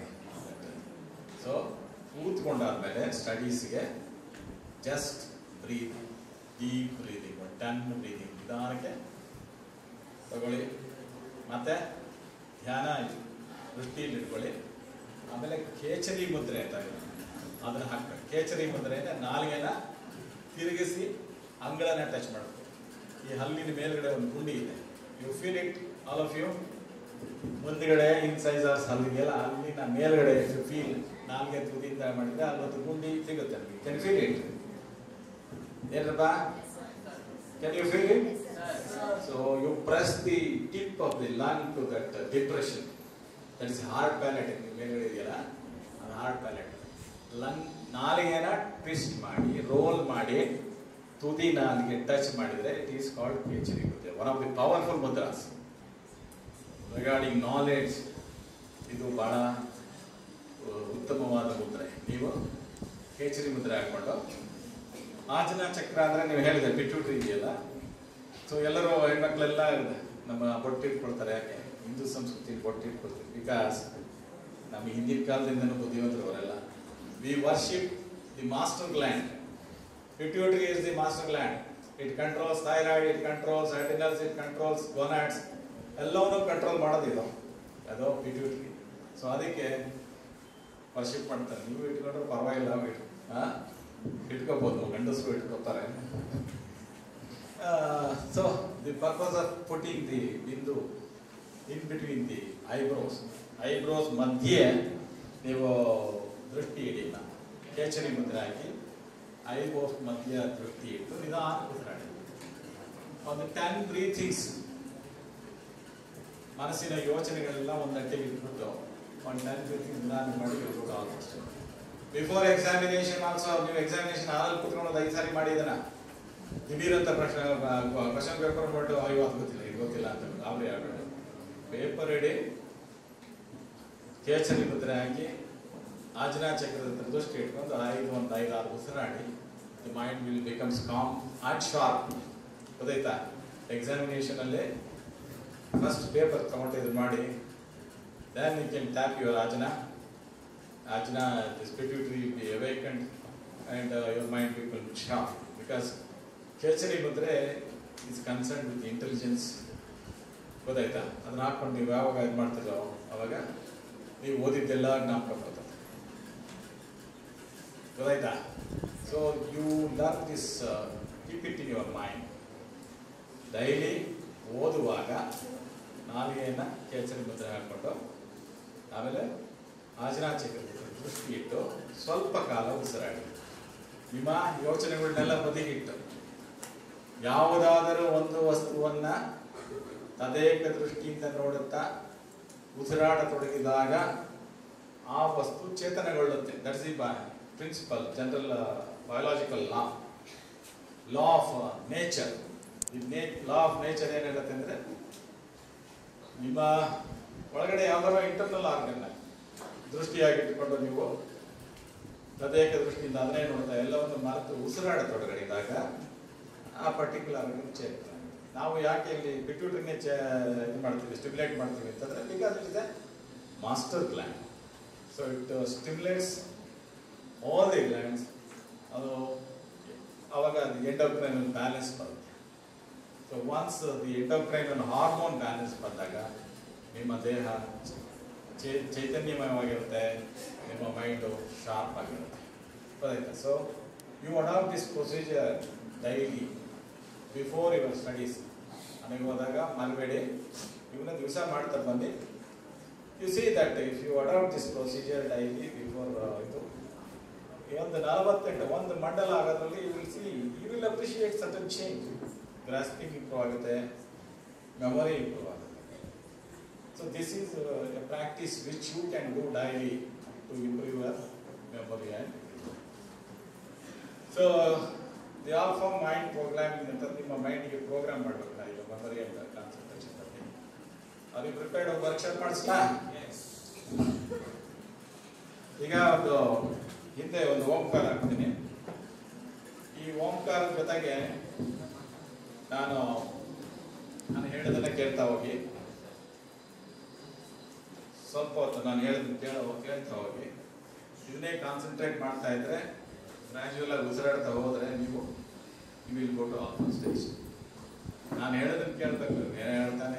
ಸೊ ಕೂತ್ಕೊಂಡಾದ್ಮೇಲೆ ಸ್ಟಡೀಸ್ಗೆ just breathe deep breathing ton breathing ನಿಧಾನಕ್ಕೆ ತಗೊಳ್ಳಿ ಮತ್ತೆ ಧ್ಯಾನ ದೃಷ್ಟಿಯಲ್ಲಿ ಇಟ್ಕೊಳ್ಳಿ ಆಮೇಲೆ ಕೇಚರಿ ಮುದ್ರೆ ಅಂತ ಇದೆ ಅದನ್ನ ಹಾಕ್ಬೇಕು ಕೇಚರಿ ಮುದ್ರೆ ಅಂದ್ರೆ ನಾಲಿಗೆನ ತಿರುಗಿಸಿ ಅಂಗಳನ ಟಚ್ ಮಾಡಬೇಕು ಈ ಹಲ್ಲಿನ ಮೇಲ್ಗಡೆ ಒಂದು ಗುಂಡಿ ಇದೆ you feel it all of you ಮುಂದ್ಗಡೆ ಇನ್ಸೈಸರ್ಸ್ ಹಲ್ಲಿಗೆಲ್ಲ ಅಲ್ಲಿನ ಮೇಲ್ಗಡೆ ಫೀಲ್ ನಾಲ್ಗೆ ತುದಿಯಿಂದ ಮಾಡಿದ್ರೆ ಅಲ್ಲೊಂದು ಗುಂಡಿ ಸಿಗುತ್ತೆ ನಿಮಗೆ ಕ್ಯಾನ್ ಫೀಲ್ ಇಟ್ ಏನಪ್ಪ can you feel it so you press the tip of the lung to that depression that is hard palate ಮೇಲ್ಗಡೆ ಇದೆಯಲ್ಲ ಅದು ಹಾರ್ಡ್ ಪ್ಯಾಲೆಟ್ ಲಂಗ್ ನಾಲಿಗೆನ ಟ್ವಿಸ್ಟ್ ಮಾಡಿ ರೋಲ್ ಮಾಡಿ ತುದಿ ನಾಲಿಗೆ ಟಚ್ ಮಾಡಿದ್ರೆ it is called Khechari mudra one of the powerful mudras regarding knowledge ಇದು ಬಹಳ ಉತ್ತಮವಾದ ಮುದ್ರೆ ನೀವು ಕೇಚರಿ ಮುದ್ರೆ ಹಾಕೊಂಡು ಆಜನ ಚಕ್ರ ಅಂದ್ರೆ ನೀವು ಹೇಳಿದೆ ಪಿಟ್ಯೂಟ್ರಿ ಇದೆಯಲ್ಲ ಸೊ ಎಲ್ಲರೂ ಹೆಣ್ಮಕ್ಳೆಲ್ಲ ನಮ್ಮ ಬೊಟ್ಟು ಇಟ್ಕೊಳ್ತಾರೆ ಯಾಕೆ ಹಿಂದೂ ಸಂಸ್ಕೃತಿ ಬೊಟ್ಟು ಇಟ್ಕೊಳ್ತೀವಿ ಬಿಕಾಸ್ ನಮ್ಮ ಹಿಂದಿನ ಕಾಲದಿಂದನೂ ಬುದ್ಧಿವಂತರು ಅವರೆಲ್ಲ we worship the master gland pituitary is the master gland it controls thyroid it controls adrenals it controls gonads ಎಲ್ಲವನ್ನೂ ಕಂಟ್ರೋಲ್ ಮಾಡೋದಿದು ಅದು ಪಿಟ್ಯೂಟರಿ ಸೊ ಅದಕ್ಕೆ ವರ್ಷಿಪ್ ಮಾಡ್ತಾರೆ ನೀವು ಇಟ್ಕೊಂಡ್ರೆ ಪರವಾಗಿಲ್ಲ ಬಿಟ್ಟು ಹಾಂ ಇಟ್ಕೋಬೋದು ಗಂಡಸರು ಇಟ್ಕೋತಾರೆ so the purpose of putting the bindu in between the eyebrows eyebrows ಮಧ್ಯೆ ನೀವು ದೃಷ್ಟಿ ಇಡಿಲ್ಲ ಕೇಚರಿ ಮುದ್ರೆ ಹಾಕಿ ಐಬ್ರೋಸ್ ಮಧ್ಯ ದೃಷ್ಟಿ ಇಟ್ಟು ನಿಧಾನ ಉಸಿರಾಡಿ ಒಂದು ಟೆನ್ ಬ್ರೀಥಿಂಗ್ಸ್ ಮನಸ್ಸಿನ ಯೋಚನೆಗಳೆಲ್ಲ ಒಂದು ಗಂಟೆಗೆ ಇಟ್ಬಿಟ್ಟು ಒಂದು ಟೆನ್ ಬ್ರೀಥಿಂಗ್ ನಿಧಾನ ಮಾಡಿ ಇಟ್ಬಿಟ್ಟು ಆಲ್ಮೋಸ್ಟ್ ಬಿಫೋರ್ ಎಕ್ಸಾಮಿನೇಷನ್ ಆಲ್ಸೋ ನೀವು ಎಕ್ಸಾಮಿನೇಷನ್ ಹಾಲಲ್ಲಿ ಕುತ್ಕೊಂಡು ಒಂದು ಐದು ಸಾರಿ ಮಾಡಿದನ ದಿಢೀರ್ ಅಂತ ಪ್ರಶ್ನೆ ಕ್ವಶನ್ ಪೇಪರ್ ಬಿಟ್ಟು ಅಯ್ಯೋ ಅದು ಗೊತ್ತಿಲ್ಲ ಇದು ಗೊತ್ತಿಲ್ಲ ಅಂತ ಗಾಬರಿ ಆಗಬೇಡ ಪೇಪರ್ ಇಡಿ ಕೇಚರಿ ಮುದ್ರೆ ಹಾಕಿ ಆಜ್ನಾ ಚಕ್ರದ ಹತ್ರ ದೃಷ್ಟಿ ಇಟ್ಕೊಂಡು ಐದು ಒಂದು ಐದು ಆರು ಉಸಿರಾಡಿ the mind will becomes calm and sharp ಗೊತ್ತಾಯ್ತಾ ಎಕ್ಸಾಮಿನೇಷನ್ ಅಲ್ಲಿ ಫಸ್ಟ್ ಪೇಪರ್ ತಗೊಂಡು ಇದು ಮಾಡಿ then you can tap your ajna ajna this pituitary be awakened and your mind people sharp because Khechari mudra is concern with intelligence ಗೊತ್ತಾಯ್ತಾ ಅದನ್ನ ಹಾಕೊಂಡು ನೀವು ಯಾವಾಗ ಇದು ಮಾಡ್ತಿರೋ ಅವಾಗ ನೀವು ಓದಿದ್ದೆಲ್ಲ ಜ್ಞಾಪಕ ಬರ್ತದೆ ಗೊತ್ತಾಯ್ತಾ so you learn this keep it in your mind daily ಓದುವಾಗ ನಾಲಿಗೆಯನ್ನು ಕೇಸರಿ ಮುದ್ರೆ ಹಾಕ್ಕೊಂಡು ಆಮೇಲೆ ಆಚರಣಾಚಕ್ರದ ದೃಷ್ಟಿ ಇಟ್ಟು ಸ್ವಲ್ಪ ಕಾಲ ಉಸಿರಾಡಿ ನಿಮ್ಮ ಯೋಚನೆಗಳನ್ನೆಲ್ಲ ಬದಿಗಿಟ್ಟು ಯಾವುದಾದರೂ ಒಂದು ವಸ್ತುವನ್ನ ತದೇಕ ದೃಷ್ಟಿಯಿಂದ ನೋಡುತ್ತಾ ಉಸಿರಾಡತೊಡಗಿದಾಗ ಆ ವಸ್ತು ಚೇತನಗೊಳ್ಳುತ್ತೆ that's the principle general biological law law of nature law of nature ಏನ್ ಹೇಳುತ್ತೆ ಅಂದ್ರೆ ನಿಮ್ಮ ಒಳಗಡೆ ಯಾವ್ದಾರ ಇಂಟರ್ನಲ್ ಆರ್ಗನ್ ದೃಷ್ಟಿಯಾಗಿಟ್ಟುಕೊಂಡು ನೀವು ತದೇಕ ದೃಷ್ಟಿಯಿಂದ ಅದನ್ನೇ ನೋಡ್ತಾ ಎಲ್ಲವನ್ನು ಮರೆತು ಉಸಿರಾಡತೊಡಗಿದಾಗ ಆ ಪರ್ಟಿಕ್ಯುಲರ್ ಆರ್ಗನ್ ಚೇತನ ನಾವು ಯಾಕೆ ಇಲ್ಲಿ ಪಿಟ್ಯೂಟರಿನೇ ಚೇ ಇದು ಮಾಡ್ತೀವಿ ಸ್ಟಿಮ್ಯುಲೇಟ್ ಮಾಡ್ತೀವಿ ಅಂತಂದ್ರೆ because it is a master gland so it stimulates all the glands ಅದು ಅವಾಗ ಅದು ಎಂಡೋಕ್ರೈನ್ ಬ್ಯಾಲೆನ್ಸ್ ಬರುತ್ತೆ so once the endocrine hormone balance ಬಂದಾಗ ನಿಮ್ಮ ದೇಹ ಚೈ- ಚೈತನ್ಯಮಯವಾಗಿರುತ್ತೆ ನಿಮ್ಮ ಮೈಂಡು ಶಾರ್ಪ್ ಆಗಿರುತ್ತೆ ಗೊತ್ತಾಯ್ತಾ so you adapt this procedure daily before your studies ಮನೆಗೆ ಹೋದಾಗ ಮಲಬೇಡಿ ಇವನ್ನ ದಿವಸ ಮಾಡ್ತಾ ಬನ್ನಿ you see that if you adapt this procedure daily before ಇದು ಈ ಒಂದು ನಲವತ್ತೆಂಟು ಒಂದು ಮಂಡಲ ಆಗೋದ್ರಲ್ಲಿ you will see you will appreciate sudden change grasping improve ಆಗುತ್ತೆ ಮೆಮೊರಿ ಇಂಪ್ರೂವ್ ಆಗುತ್ತೆ so this is a practice which you can do daily to improve your memory and so the alpha mind programming ಅಂತ ನಿಮ್ಮ ಮೈಂಡ್ಗೆ ಪ್ರೋಗ್ರಾಮ್ ಮಾಡಬೇಕು ನಾವು ಈಗ ಮೆಮೊರಿ ಅಂತ ಕಾನ್ಸಂಟ್ರೇಷನ್ ಬಗ್ಗೆ ಅವ್ರಿಗೆ ಪ್ರಿಪೇರ್ಡ್ ಒಂದು ವರ್ಕ್ಶಾಪ್ ಮಾಡಿಸ್ಲಾ ಈಗ ಒಂದು ಹಿಂದೆ ಒಂದು ಓಂಕಾರ ಹಾಕ್ತೀನಿ ಈ ಓಂಕಾರದ ಜೊತೆಗೆ ನಾನು ನಾನು ಹೇಳೋದನ್ನ ಕೇಳ್ತಾ ಹೋಗಿ ಸ್ವಲ್ಪ ಹೊತ್ತು ನಾನು ಹೇಳಿದ್ ಕೇಳೋ ಕೇಳ್ತಾ ಹೋಗಿ ಇದನ್ನೇ ಕಾನ್ಸಂಟ್ರೇಟ್ ಮಾಡ್ತಾ ಇದ್ರೆ ಗ್ರಾಜುವಲ್ ಆಗಿ ಉಸಿರಾಡ್ತಾ ಹೋದ್ರೆ ನೀವು ನೀವು ಇಲ್ಲಿ ಕೊಟ್ಟು ಆನ್ ಸ್ಟೇಜ್ ನಾನು ಹೇಳೋದನ್ನ ಕೇಳ್ಬೇಕು ಏನೇ ಹೇಳ್ತಾನೆ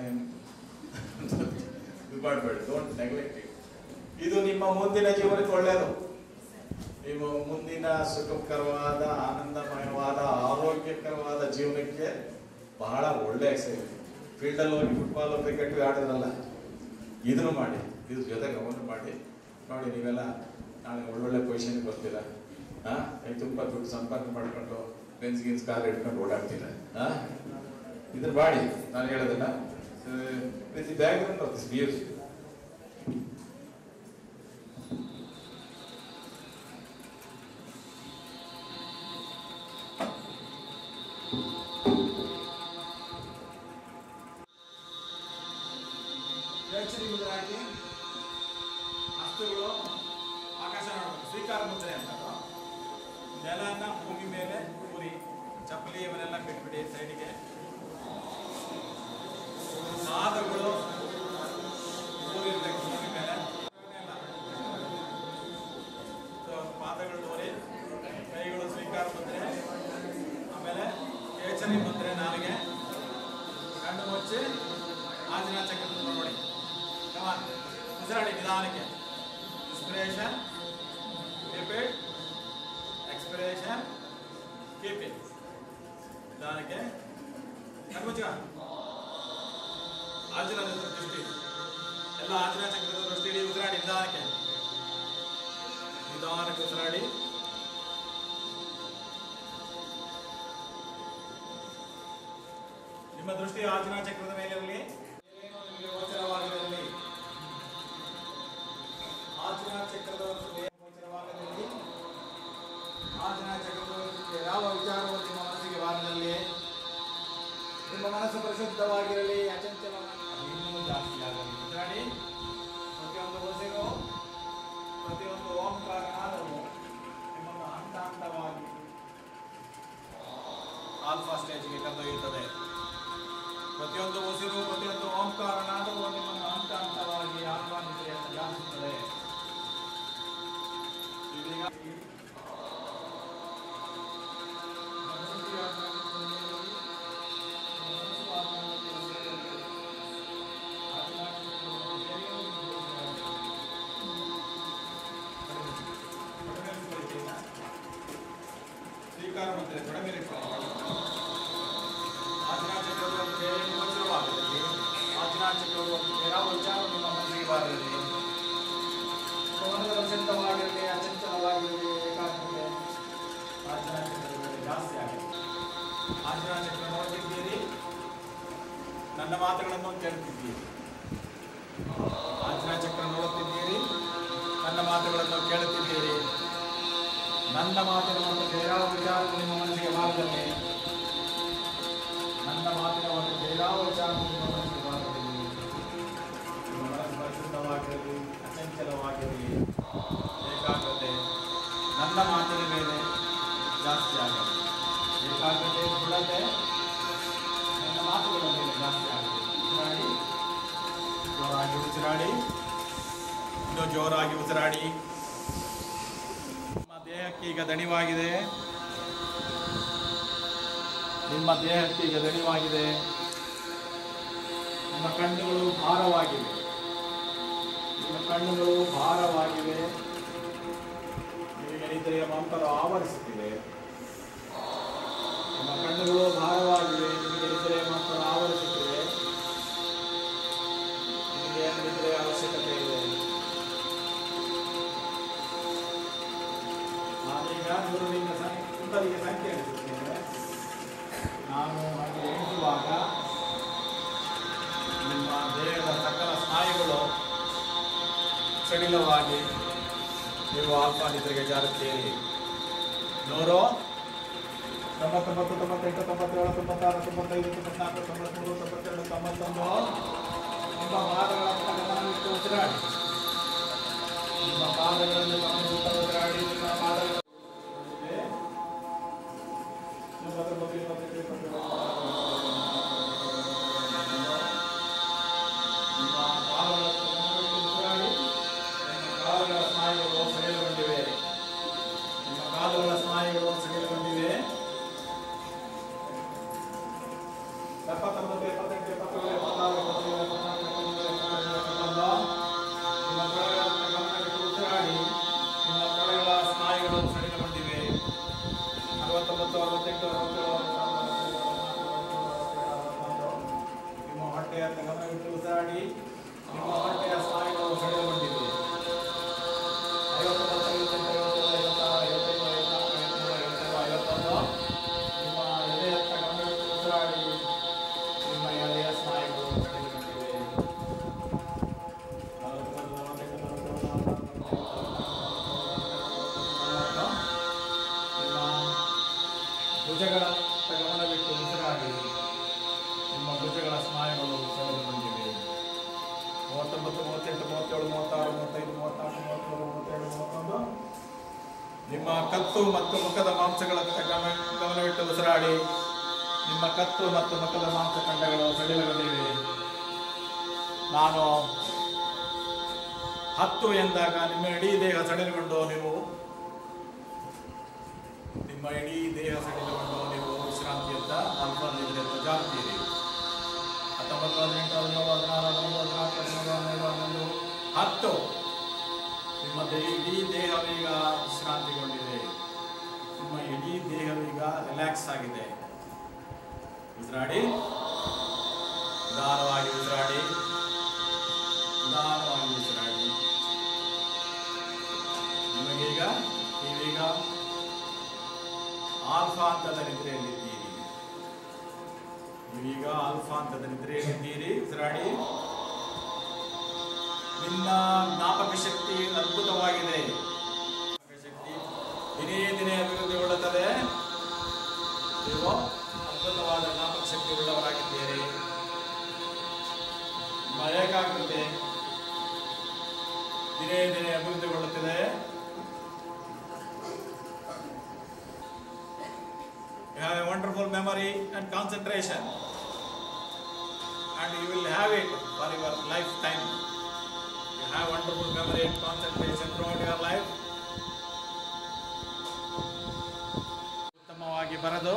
ಇದು ಮಾಡಬೇಡಿ ಡೋಂಟ್ ನೆಗ್ಲೆಕ್ಟ್ ಇದು ನಿಮ್ಮ ಮುಂದಿನ ಜೀವನಕ್ಕೆ ಒಳ್ಳೆಯದು ನೀವು ಮುಂದಿನ ಸುಖಕರವಾದ ಆನಂದಮಯವಾದ ಆರೋಗ್ಯಕರವಾದ ಜೀವನಕ್ಕೆ ಬಹಳ ಒಳ್ಳೆ ಎಕ್ಸೈಸ್ ಫೀಲ್ಡಲ್ಲಿ ಹೋಗಿ ಫುಟ್ಬಾಲ್ ಕ್ರಿಕೆಟ್ ಆಡೋದ್ರಲ್ಲ ಇದನ್ನು ಮಾಡಿ ಇದ್ರ ಜೊತೆ ಗಮನ ಮಾಡಿ ನೋಡಿ ನೀವೆಲ್ಲ ನಾಳೆ ಒಳ್ಳೊಳ್ಳೆ ಪೊಸಿಷನ್ಗೆ ಬರ್ತೀರಾ ಹಾ ಕೈ ತುಂಬ ದುಡ್ಡು ಸಂಪಾದನೆ ಮಾಡ್ಕೊಂಡು ಬೆನ್ಸ್ ಗಿನ್ಸ್ ಕಾರ್ ಇಟ್ಕೊಂಡು ಓಡಾಡ್ತೀರಾ ಹಾ ಇದನ್ನ ಮಾಡಿ ನಾನು ಹೇಳೋದನ್ನ with the background of this music ಯೋಚನೆ ಮುದ್ರಾಗಿ ಹಸ್ತಗಳು ಆಕಾಶ ನೋಡಬೇಕು ಸ್ವೀಕಾರ ಮುದ್ರೆ ಅಂತ ಅದು. ನೆಲನ ಭೂಮಿ ಮೇಲೆ ಊರಿ ಚಪ್ಪಲಿ ಇವನ್ನೆಲ್ಲ ಬಿಟ್ಬಿಡಿ ಸೈಡಿಗೆ ಪಾದಗಳು ಊರಿರ್ಬೇಕು ಭೂಮಿ ಮೇಲೆ ಇವನ್ನೆಲ್ಲ. So, ಪಾದಗಳು ಊರಿ ಕೈಗಳು ಸ್ವೀಕಾರ ಮುದ್ರೆ ಆಮೇಲೆ ಯೋಚನೆ ಮುದ್ರೆ ನಾಲಿಗೆ ಕಣ್ಣು ಮುಚ್ಚಿ ಆಂಜನೇಯ ಚಕ್ರದ ನೋಡಿ ಕಮಾನ್ ಉಸಿರಾಡಿ ನಿಧಾನಕ್ಕೆ inspiration repeat expiration keep it ನಿಧಾನಕ್ಕೆ ಕಣ್ಮುಚ್ಚ ಆಂಜನೇಯ ದೃಷ್ಟಿ ಎಲ್ಲ ಆಂಜನೇಯ ಚಕ್ರದ ದೃಷ್ಟಿ ಇಡಿ ಉಸಿರಾಡಿ ನಿಧಾನಕ್ಕೆ ನಿಧಾನಕ್ಕೆ ಉಸಿರಾಡಿ ನಿಮ್ಮ ದೃಷ್ಟಿ ಆಂಜನೇಯ ಚಕ್ರದ ಮೇಲೆ ಇರಲಿ ಏನೇನೋ ನಿಮಗೆ ಗೋಚರವಾಗಿರಲಿ ಆಂಜನೇಯ ಚಕ್ರದ ಮೇಲೆ ಗೋಚರವಾಗದಿರಲಿ ಆಂಜನೇಯ ಚಕ್ರದ ಬಗ್ಗೆ ಯಾವ ವಿಚಾರವು ನಿಮ್ಮ ಮನಸ್ಸಿಗೆ ಬಾರದಲ್ಲಿ ನಿಮ್ಮ ಮನಸ್ಸು ಪರಿಶುದ್ಧವಾಗಿರಲಿ ಅಚಂಚಲವಾಗಿ ಇನ್ನೂ ಜಾಸ್ತಿ ಆಗಲಿ ಉಸಿರಾಡಿ ಪ್ರತಿಯೊಂದು ಉಸಿರು ಪ್ರತಿಯೊಂದು ಓಂಕಾರನಾದವು ನಿಮ್ಮನ್ನು ಹಂತ ಹಂತವಾಗಿ ಆಲ್ಫಾ ಸ್ಟೇಜ್ಗೆ ಕರೆದೊಯ್ಯುತ್ತದೆ ಪ್ರತಿಯೊಂದು ಉಸಿರು ಪ್ರತಿಯೊಂದು ಓಂಕಾರನಾದವು ನಿಮ್ಮನ್ನು ಹಂತ ಹಂತವಾಗಿ ಆಲ್ಫಾ ನಿದ್ರೆಯನ್ನು ಧ್ಯಾನಿಸುತ್ತದೆ ಇದೀಗ ಈ ಸ್ವೀಕಾರ ಮತ್ತೆ ಕಡಿಮೆ ಆಜ್ಞಾ ಚಕ್ರವರ್ತಿ ಗೋಚರವಾಗಲಿ ಆಜ್ಞಾ ಚಕ್ರವರ್ತಿ ಯಾವ ವಿಚಾರ ನಿಮ್ಮ ಮನಸ್ಸಿಗೆ ಬಾರಲಿ ಮನದ ಅಚಂತವಾಗಿರಲಿ ಅಚಂಚಲವಾಗಿರಲಿ ಏಕಾಗ್ರತೆ ಆಜ್ಞಾ ಚಕ್ರದಲ್ಲಿ ಜಾಸ್ತಿ ಆಗಲಿ ಆಜ್ಞಾ ಚಕ್ರ ನೋಡ್ತಿದ್ದೀರಿ ನನ್ನ ಮಾತುಗಳನ್ನು ಕೇಳುತ್ತಿದ್ದೀರಿ ಆಜ್ಞಾ ಚಕ್ರ ನೋಡುತ್ತಿದ್ದೀರಿ ನನ್ನ ಮಾತುಗಳನ್ನು ಕೇಳುತ್ತಿದ್ದೀರಿ ನನ್ನ ಮಾತಿನ ಒಂದು ಬೇರಾವ ವಿಚಾರ ನಿಮ್ಮ ಮನಸ್ಸಿಗೆ ಬಾರದಲ್ಲಿ ನನ್ನ ಮಾತಿನ ಒಂದು ಬೇರಾವ ವಿಚಾರ ನಿಮ್ಮ ಮನಸ್ಸಿಗೆ ಬಾರದಲ್ಲಿ ನಿಮ್ಮ ಮನಸ್ಸು ಪರಿಶುದ್ಧವಾಗಿರಲಿ ಅಚಂಚಲವಾಗಿರಲಿ ಏಕಾಗ್ರತೆ ನನ್ನ ಮಾತಿನ ಮೇಲೆ ಜಾಸ್ತಿ ಆಗಲಿ ಏಕಾಗ್ರತೆ ಬಿಡದೆ ನನ್ನ ಮಾತುಗಳ ಮೇಲೆ ಜಾಸ್ತಿ ಆಗಲಿ ಉಸಿರಾಡಿ ಜೋರಾಗಿ ಉಸಿರಾಡಿ ಇನ್ನು ಜೋರಾಗಿ ಉಸಿರಾಡಿ ನಿಮ್ಮ ದೇಹಕ್ಕೆ ಈಗ ದಣಿವಾಗಿದೆ ನಿಮ್ಮ ದೇಹಕ್ಕೆ ಈಗ ದಣಿವಾಗಿದೆ ನಿಮ್ಮ ಕಣ್ಣುಗಳು ಭಾರವಾಗಿವೆ ನಿಮ್ಮ ಕಣ್ಣುಗಳು ಭಾರವಾಗಿವೆ ನಿಮಗೆ ನಿದ್ರೆಯ ಮಂಪರು ಆವರಿಸುತ್ತಿದೆ ನಿಮ್ಮ ಕಣ್ಣುಗಳು ಭಾರವಾಗಿವೆ ನಿಮಗೆ ನಿದ್ರೆಯ ಮಂಪರು ಆವರಿಸುತ್ತಿದೆ ನಿಮಗೆ ಏನು ನಿದ್ರೆಯ ಅವಶ್ಯಕತೆ ಇದೆ ನಾನೀಗ ಗುರುವಿನ ಸುಂದರಿಗೆ ಸಂಖ್ಯೆ ಎಣಿಸುತ್ತೇನೆ ನಾನು ಹಾಗೆ ಎಣಿಸುವಾಗ ನಿಮ್ಮ ದೇಹದ ಸಕಲ ಸ್ನಾಯುಗಳು ಸಡಿಲವಾಗಿ ನೀವು ಆಲ್ಫಾ ನಿದ್ರೆಗೆ ಜಾರುತ್ತೀರಿ ನೂರು ತೊಂಬತ್ತೊಂಬತ್ತು ತೊಂಬತ್ತೆಂಟು ತೊಂಬತ್ತೇಳು ತೊಂಬತ್ತಾರು ತೊಂಬತ್ತೈದು ತೊಂಬತ್ನಾಲ್ಕು ತೊಂಬತ್ಮೂರು ತೊಂಬತ್ತೆರಡು ತೊಂಬತ್ತೊಂದು ನಿಮ್ಮ ಪಾದಗಳನ್ನು ಗಮನವಿಟ್ಟು ಉಸಿರಾಡಿ ನಿಮ್ಮ ಪಾದಗಳನ್ನು ಗಮನವಿಟ್ಟು ಉಸಿರಾಡಿ ನಿಮ್ಮ ಪಾದಗಳು ತೊಂಬತ್ತೊಂಬತ್ತು ಇಪ್ಪತ್ತೆಂಟು ಇಪ್ಪತ್ತೇಳು ನಿಮ್ಮ ಪಾದಗಳನ್ನು ಗಮನವಿಟ್ಟು ಉಸಿರಾಡಿ ನಿಮ್ಮ ಕಾಲುಗಳ ಸ್ನಾಯುಗಳು ಸಡಿಲಗೊಂಡಿವೆ ನಿಮ್ಮ ಕಾಲುಗಳ ಸ್ನಾಯುಗಳು ಸಡಿಲಗೊಂಡಿವೆ ಎಪ್ಪತ್ತೊಂಬತ್ತು ಎಪ್ಪತ್ತೆಂಟು ಎಪ್ಪತ್ತೇಳು ಎಪ್ಪತ್ತಾರು ಎಪ್ಪತ್ತೇಳು ಎಪ್ಪತ್ನಾಲ್ಕು ಎಪ್ಪತ್ತೈದು ಎಪ್ಪತ್ತೊಂದು ನಿಮ್ಮ ತೊಡೆಗಳನ್ನು ಗಮನವಿಟ್ಟು ಉಸಿರಾಡಿ ನಿಮ್ಮ ತೊಡೆಗಳ ಸ್ನಾಯುಗಳು ಸಡಿಲಗೊಂಡಿವೆ ಅರವತ್ತೊಂಬತ್ತು ಅರವತ್ತೆಂಟು ಅರವತ್ತೇಳು ನಿಮ್ಮ ಹೊಟ್ಟೆಯನ್ನು ಗಮನವಿಟ್ಟು ಉಸಿರಾಡಿ ನಿಮ್ಮ ಹೊಟ್ಟೆಯ ಸ್ನಾಯುಗಳು ಸಡಿಲಗೊಂಡಿವೆ ಐವತ್ತೊಂಬತ್ತು ಐವತ್ತೆಂಟು ಐವತ್ತೇಳು ಐವತ್ತಾರು ಐವತ್ತೈದು ಐವತ್ನಾಲ್ಕು ಐವತ್ಮೂರು ಐವತ್ತೆರಡು ಐವತ್ತೊಂದು ನಿಮ್ಮ ಎದೆಯತ್ತ ಗಮನವಿಟ್ಟು ಉಸಿರಾಡಿ ನಿಮ್ಮ ಎದೆಯ ಸ್ನಾಯುಗಳು ಸಡಿಲಗೊಂಡಿವೆ ನಲವತ್ತೊಂದು, ನಲವತ್ತೆಂಟು, ನಲವತ್ತೇಳು, ನಲವತ್ನಾಲ್ಕು, ನಿಮ್ಮ ಭುಜಗಳ ಗಮನವಿಟ್ಟು ಉಸಿರಾಡಿ ನಿಮ್ಮ ಭುಜಗಳ ಸ್ನಾಯುಗಳು ಸಡಿಲಗೊಂಡಿವೆ ಮೂವತ್ತೊಂಬತ್ತು ಮೂವತ್ತೆಂಟು ಮೂವತ್ತೇಳು ಮೂವತ್ತಾರು ಮೂವತ್ತೈದು ಮೂವತ್ನಾಲ್ಕು ಮೂವತ್ತೇಳು ಮೂವತ್ತೆರಡು ಮೂವತ್ತೊಂದು ನಿಮ್ಮ ಕತ್ತು ಮತ್ತು ಮುಖದ ಮಾಂಸಗಳತ್ತ ಗಮ ಗಮನವಿಟ್ಟು ಉಸಿರಾಡಿ ನಿಮ್ಮ ಕತ್ತು ಮತ್ತು ಮುಖದ ಮಾಂಸಖಂಡಗಳು ಸಡಿಲಗೊಂಡಿವೆ ನಾನು ಹತ್ತು ಎಂದಾಗ ನಿಮ್ಮ ಇಡೀ ದೇಹ ಸಡಿಲಗೊಂಡು ನೀವು ನಿಮ್ಮ ಇಡೀ ದೇಹ ಸಡಿಲಗೊಂಡು ನೀವು ವಿಶ್ರಾಂತಿಯತ್ತ ಅಲ್ಪ ನಿದ್ರೆಯತ್ತ ಜಾರುತ್ತೀರಿ ಹತ್ತೊಂಬತ್ತು ಹದಿನೆಂಟು ಹದಿನೇಳು ಹದಿನಾರು ಹದಿನೈದು ಹದಿನಾಲ್ಕು ಹದಿನೇಳು ಹನ್ನೆರಡು ಹನ್ನೊಂದು ಹತ್ತು ನಿಮ್ಮ ದೇ ಇಡೀ ದೇಹವೀಗ ವಿಶ್ರಾಂತಿಗೊಂಡಿದೆ ನಿಮ್ಮ ಇಡೀ ದೇಹವೀಗ ರಿಲ್ಯಾಕ್ಸ್ ಆಗಿದೆ ಉಸಿರಾಡಿ ನಿಧಾನವಾಗಿ ಉಸಿರಾಡಿ ನಿಧಾನವಾಗಿ ಉಸಿರಾಡಿ ನಿಮಗೀಗ ನೀವೀಗ ಆಲ್ಫಾ ಹಂತದ ನಿದ್ರೆಯಲ್ಲಿದ್ದೀರಿ ನೀವೀಗ ಆಲ್ಫಾ ಹಂತದ ನಿದ್ರೆಯಲ್ಲಿದ್ದೀರಿ ಉಸಿರಾಡಿ ನಿನ್ನ ಜ್ಞಾಪಕ ಶಕ್ತಿ ಅದ್ಭುತವಾಗಿದೆ ಜ್ಞಾಪಕ ಶಕ್ತಿ ದಿನೇ ದಿನೇ ಅಭಿವೃದ್ಧಿಗೊಳ್ಳುತ್ತದೆ ನೀವು ಅದ್ಭುತವಾದ ಜ್ಞಾಪಕ ಶಕ್ತಿ ಉಳ್ಳವರಾಗಿದ್ದೀರಿ ನಿಮ್ಮ ಏಕಾಗ್ರತೆ ದಿನೇ ದಿನೇ ಅಭಿವೃದ್ಧಿಗೊಳ್ಳುತ್ತದೆ You have a wonderful memory and concentration, and you will have it for your lifetime. You have wonderful memory and concentration throughout your life. ಉತ್ತಮವಾಗಿ ಬರೆದು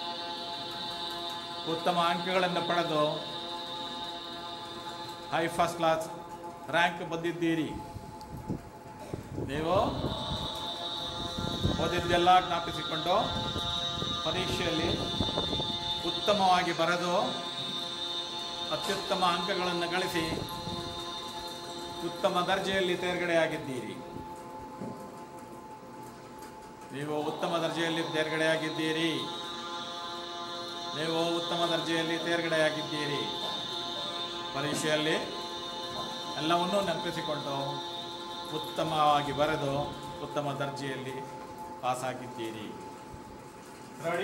ಉತ್ತಮ ಅಂಕಗಳನ್ನು ಪಡೆದು ಹೈ ಫಸ್ಟ್ ಕ್ಲಾಸ್ ರ್ಯಾಂಕ್ ಬಂದಿದ್ದೀರಿ ನೀವು ಓದಿದ್ದೆಲ್ಲ ಜ್ಞಾಪಿಸಿಕೊಂಡು ಪರೀಕ್ಷೆಯಲ್ಲಿ ಉತ್ತಮವಾಗಿ ಬರೆದು ಅತ್ಯುತ್ತಮ ಅಂಕಗಳನ್ನು ಗಳಿಸಿ ಉತ್ತಮ ದರ್ಜೆಯಲ್ಲಿ ತೇರ್ಗಡೆಯಾಗಿದ್ದೀರಿ ನೀವು ಉತ್ತಮ ದರ್ಜೆಯಲ್ಲಿ ತೇರ್ಗಡೆಯಾಗಿದ್ದೀರಿ ನೀವು ಉತ್ತಮ ದರ್ಜೆಯಲ್ಲಿ ತೇರ್ಗಡೆಯಾಗಿದ್ದೀರಿ ಪರೀಕ್ಷೆಯಲ್ಲಿ ಎಲ್ಲವನ್ನೂ ನೆನಪಿಸಿಕೊಂಡು ಉತ್ತಮವಾಗಿ ಬರೆದು ಉತ್ತಮ ದರ್ಜೆಯಲ್ಲಿ ಪಾಸಾಗಿದ್ದೀರಿ ನೋಡಿ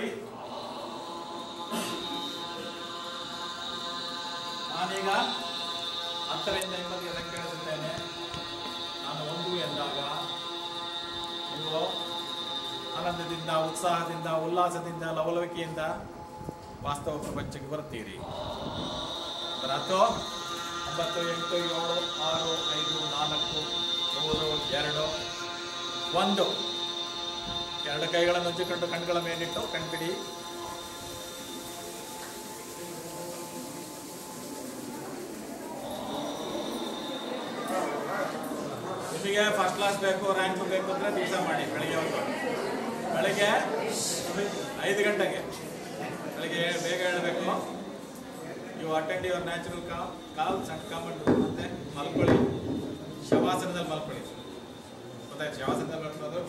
ನಾನೀಗ ಹತ್ತರಿಂದ ಇಪ್ಪತ್ತಿಗೆ ಸಂಖ್ಯೆ ಎಣಿಸುತ್ತೇನೆ ನಾನು ಒಂದು ಎಂದಾಗ ನೀವು ಆನಂದದಿಂದ ಉತ್ಸಾಹದಿಂದ ಉಲ್ಲಾಸದಿಂದ ಲವಲವಿಕೆಯಿಂದ ವಾಸ್ತವ ಪ್ರಪಂಚಕ್ಕೆ ಬರ್ತೀರಿ ಅದರ ಹತ್ತು ಒಂಬತ್ತು ಎಂಟು ಏಳು ಆರು ಐದು ನಾಲ್ಕು ಮೂರು ಎರಡು ಒಂದು ಎರಡು ಕೈಗಳನ್ನು ಉಜ್ಜಿಕೊಂಡು ಕಣ್ಗಳ ಮೇಲಿಟ್ಟು ಕಣ್ಬಿಡಿ ನಿಮಗೆ ಫಸ್ಟ್ ಕ್ಲಾಸ್ ಬೇಕು ರ್ಯಾಂಕ್ ಬೇಕು ಅಂದರೆ ದಿವಸ ಮಾಡಿ ಬೆಳಿಗ್ಗೆ ಹೊತ್ತು ಬೆಳಿಗ್ಗೆ ಐದು ಗಂಟೆಗೆ ಬೆಳಿಗ್ಗೆ ಬೇಗ ಹೇಳಬೇಕು you attend your natural call calls and comment ಮತ್ತೆ ಮಲ್ಕೊಳ್ಳಿ ಶವಾಸನದಲ್ಲಿ ಮಲ್ಕೊಳ್ಳಿ ಗೊತ್ತಾಯ್ತು ಶವಾಸನದಲ್ಲಿ ಮಲ್ಕೊಳ್ಳೋದು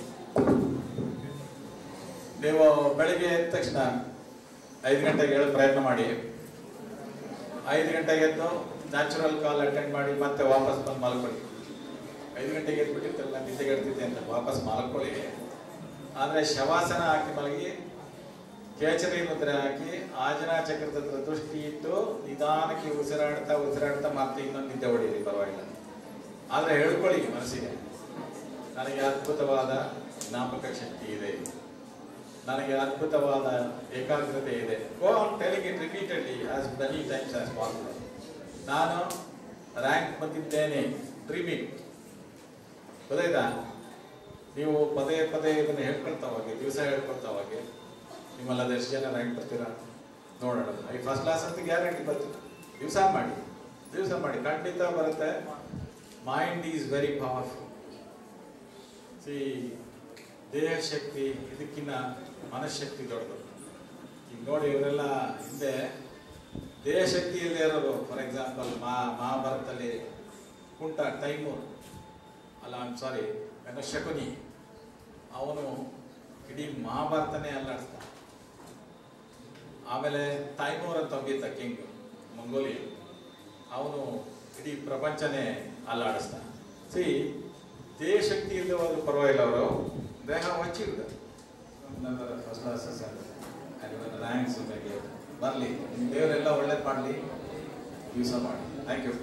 ನೀವು ಬೆಳಿಗ್ಗೆ ಎದ್ದ ತಕ್ಷಣ ಐದು ಗಂಟೆಗೆ ಹೇಳೋ ಪ್ರಯತ್ನ ಮಾಡಿ ಐದು ಗಂಟೆಗೆ ಎದ್ದು ನ್ಯಾಚುರಲ್ ಕಾಲ್ ಅಟೆಂಡ್ ಮಾಡಿ ಮತ್ತೆ ವಾಪಸ್ ಬಂದು ಮಲ್ಕೊಳ್ಳಿ ಐದು ಗಂಟೆಗೆ ಎದ್ಬಿಟ್ಟಿರ್ತಲ್ಲ ನಿದ್ದೆಗೆ ಎಡ್ತಿದ್ದೆ ಅಂತ ವಾಪಸ್ ಮಲ್ಕೊಳ್ಳಿ ಆದರೆ ಶವಾಸನ ಹಾಕಿ ಮಲಗಿ ಕೇಚರಿ ಮುದ್ರೆ ಹಾಕಿ ಆಜನಾ ಚಕ್ರದ ಹತ್ರ ದೃಷ್ಟಿ ಇಟ್ಟು ನಿಧಾನಕ್ಕೆ ಉಸಿರಾಡ್ತಾ ಉಸಿರಾಡ್ತಾ ಮತ್ತೆ ಇನ್ನೊಂದು ನಿದ್ದೆ ಹೊಡೀರಿ ಪರವಾಗಿಲ್ಲ ಆದರೆ ಹೇಳ್ಕೊಳ್ಳಿ ಮನಸ್ಸಿಗೆ ನನಗೆ ಅದ್ಭುತವಾದ ಜ್ಞಾಪಕ ಶಕ್ತಿ ಇದೆ ನನಗೆ ಅದ್ಭುತವಾದ ಏಕಾಗ್ರತೆ ಇದೆ go on telling it repeatedly as many times as possible ನಾನು ರ್ಯಾಂಕ್ ಬಂದಿದ್ದೇನೆ ಡ್ರೀಮಿಂಗ್ ಗೊತ್ತಾಯ್ತಾ ನೀವು ಪದೇ ಪದೇ ಇದನ್ನು ಹೇಳ್ಕೊಳ್ತಾ ಹೋಗಿ ದಿವಸ ಹೇಳ್ಕೊಳ್ತಾ ಹೋಗಿ ನಿಮ್ಮಲ್ಲ ಎಷ್ಟು ಜನ ರ್ಯಾಂಕ್ ಬರ್ತೀರಾ ನೋಡೋಣ ಈ ಫಸ್ಟ್ ಕ್ಲಾಸ್ ಅಂತ ಗ್ಯಾರಂಟಿ ಬರ್ತೀರ ದಿವಸ ಮಾಡಿ ದಿವಸ ಮಾಡಿ ಖಂಡಿತ ಬರುತ್ತೆ mind is very powerful see ದೇಹ ಶಕ್ತಿ ಇದಕ್ಕಿಂತ ಮನಃಶಕ್ತಿ ದೊಡ್ಡದು ಈಗ ನೋಡಿ ಇವರೆಲ್ಲ ಹಿಂದೆ ದೇಹ ಶಕ್ತಿ ಇಲ್ಲದೆ ಇರೋರು ಫಾರ್ ಎಕ್ಸಾಂಪಲ್ ಮಾ ಮಹಾಭಾರತದಲ್ಲಿ ಕುಂಟ ತೈಮೂರ್ ಅಲ್ಲ ಐಮ್ ಸಾರಿ ಏನೋ ಶಕುನಿ ಅವನು ಇಡೀ ಮಹಾಭಾರತನೇ ಅಲ್ಲಾಡಿಸ್ದ ಆಮೇಲೆ ತೈಮೂರ್ ಅಂತ ಒಬ್ಬೀತ ಕಿಂಗ್ ಮಂಗೋಲಿ ಅವನು ಇಡೀ ಪ್ರಪಂಚನೇ ಅಲ್ಲಾಡಿಸ್ದ ಸಿ ದೇಹ ಶಕ್ತಿ ಇಲ್ಲದೆ ಹೋದ್ರು ಪರವಾಗಿಲ್ಲ ಅವರು ದೇಹ ಹೊಚ್ಚಿಲ್ದ ನಂತರ ಫಸ್ಟ್ ಕ್ಲಾಸಸ್ ರ್ಯಾಂಕ್ಸ್ ಬಗ್ಗೆ ಬರಲಿ ನಿಮ್ಮ ದೇವರೆಲ್ಲ ಒಳ್ಳೇದು ಮಾಡಲಿ ದಿವಸ ಮಾಡಿ thank you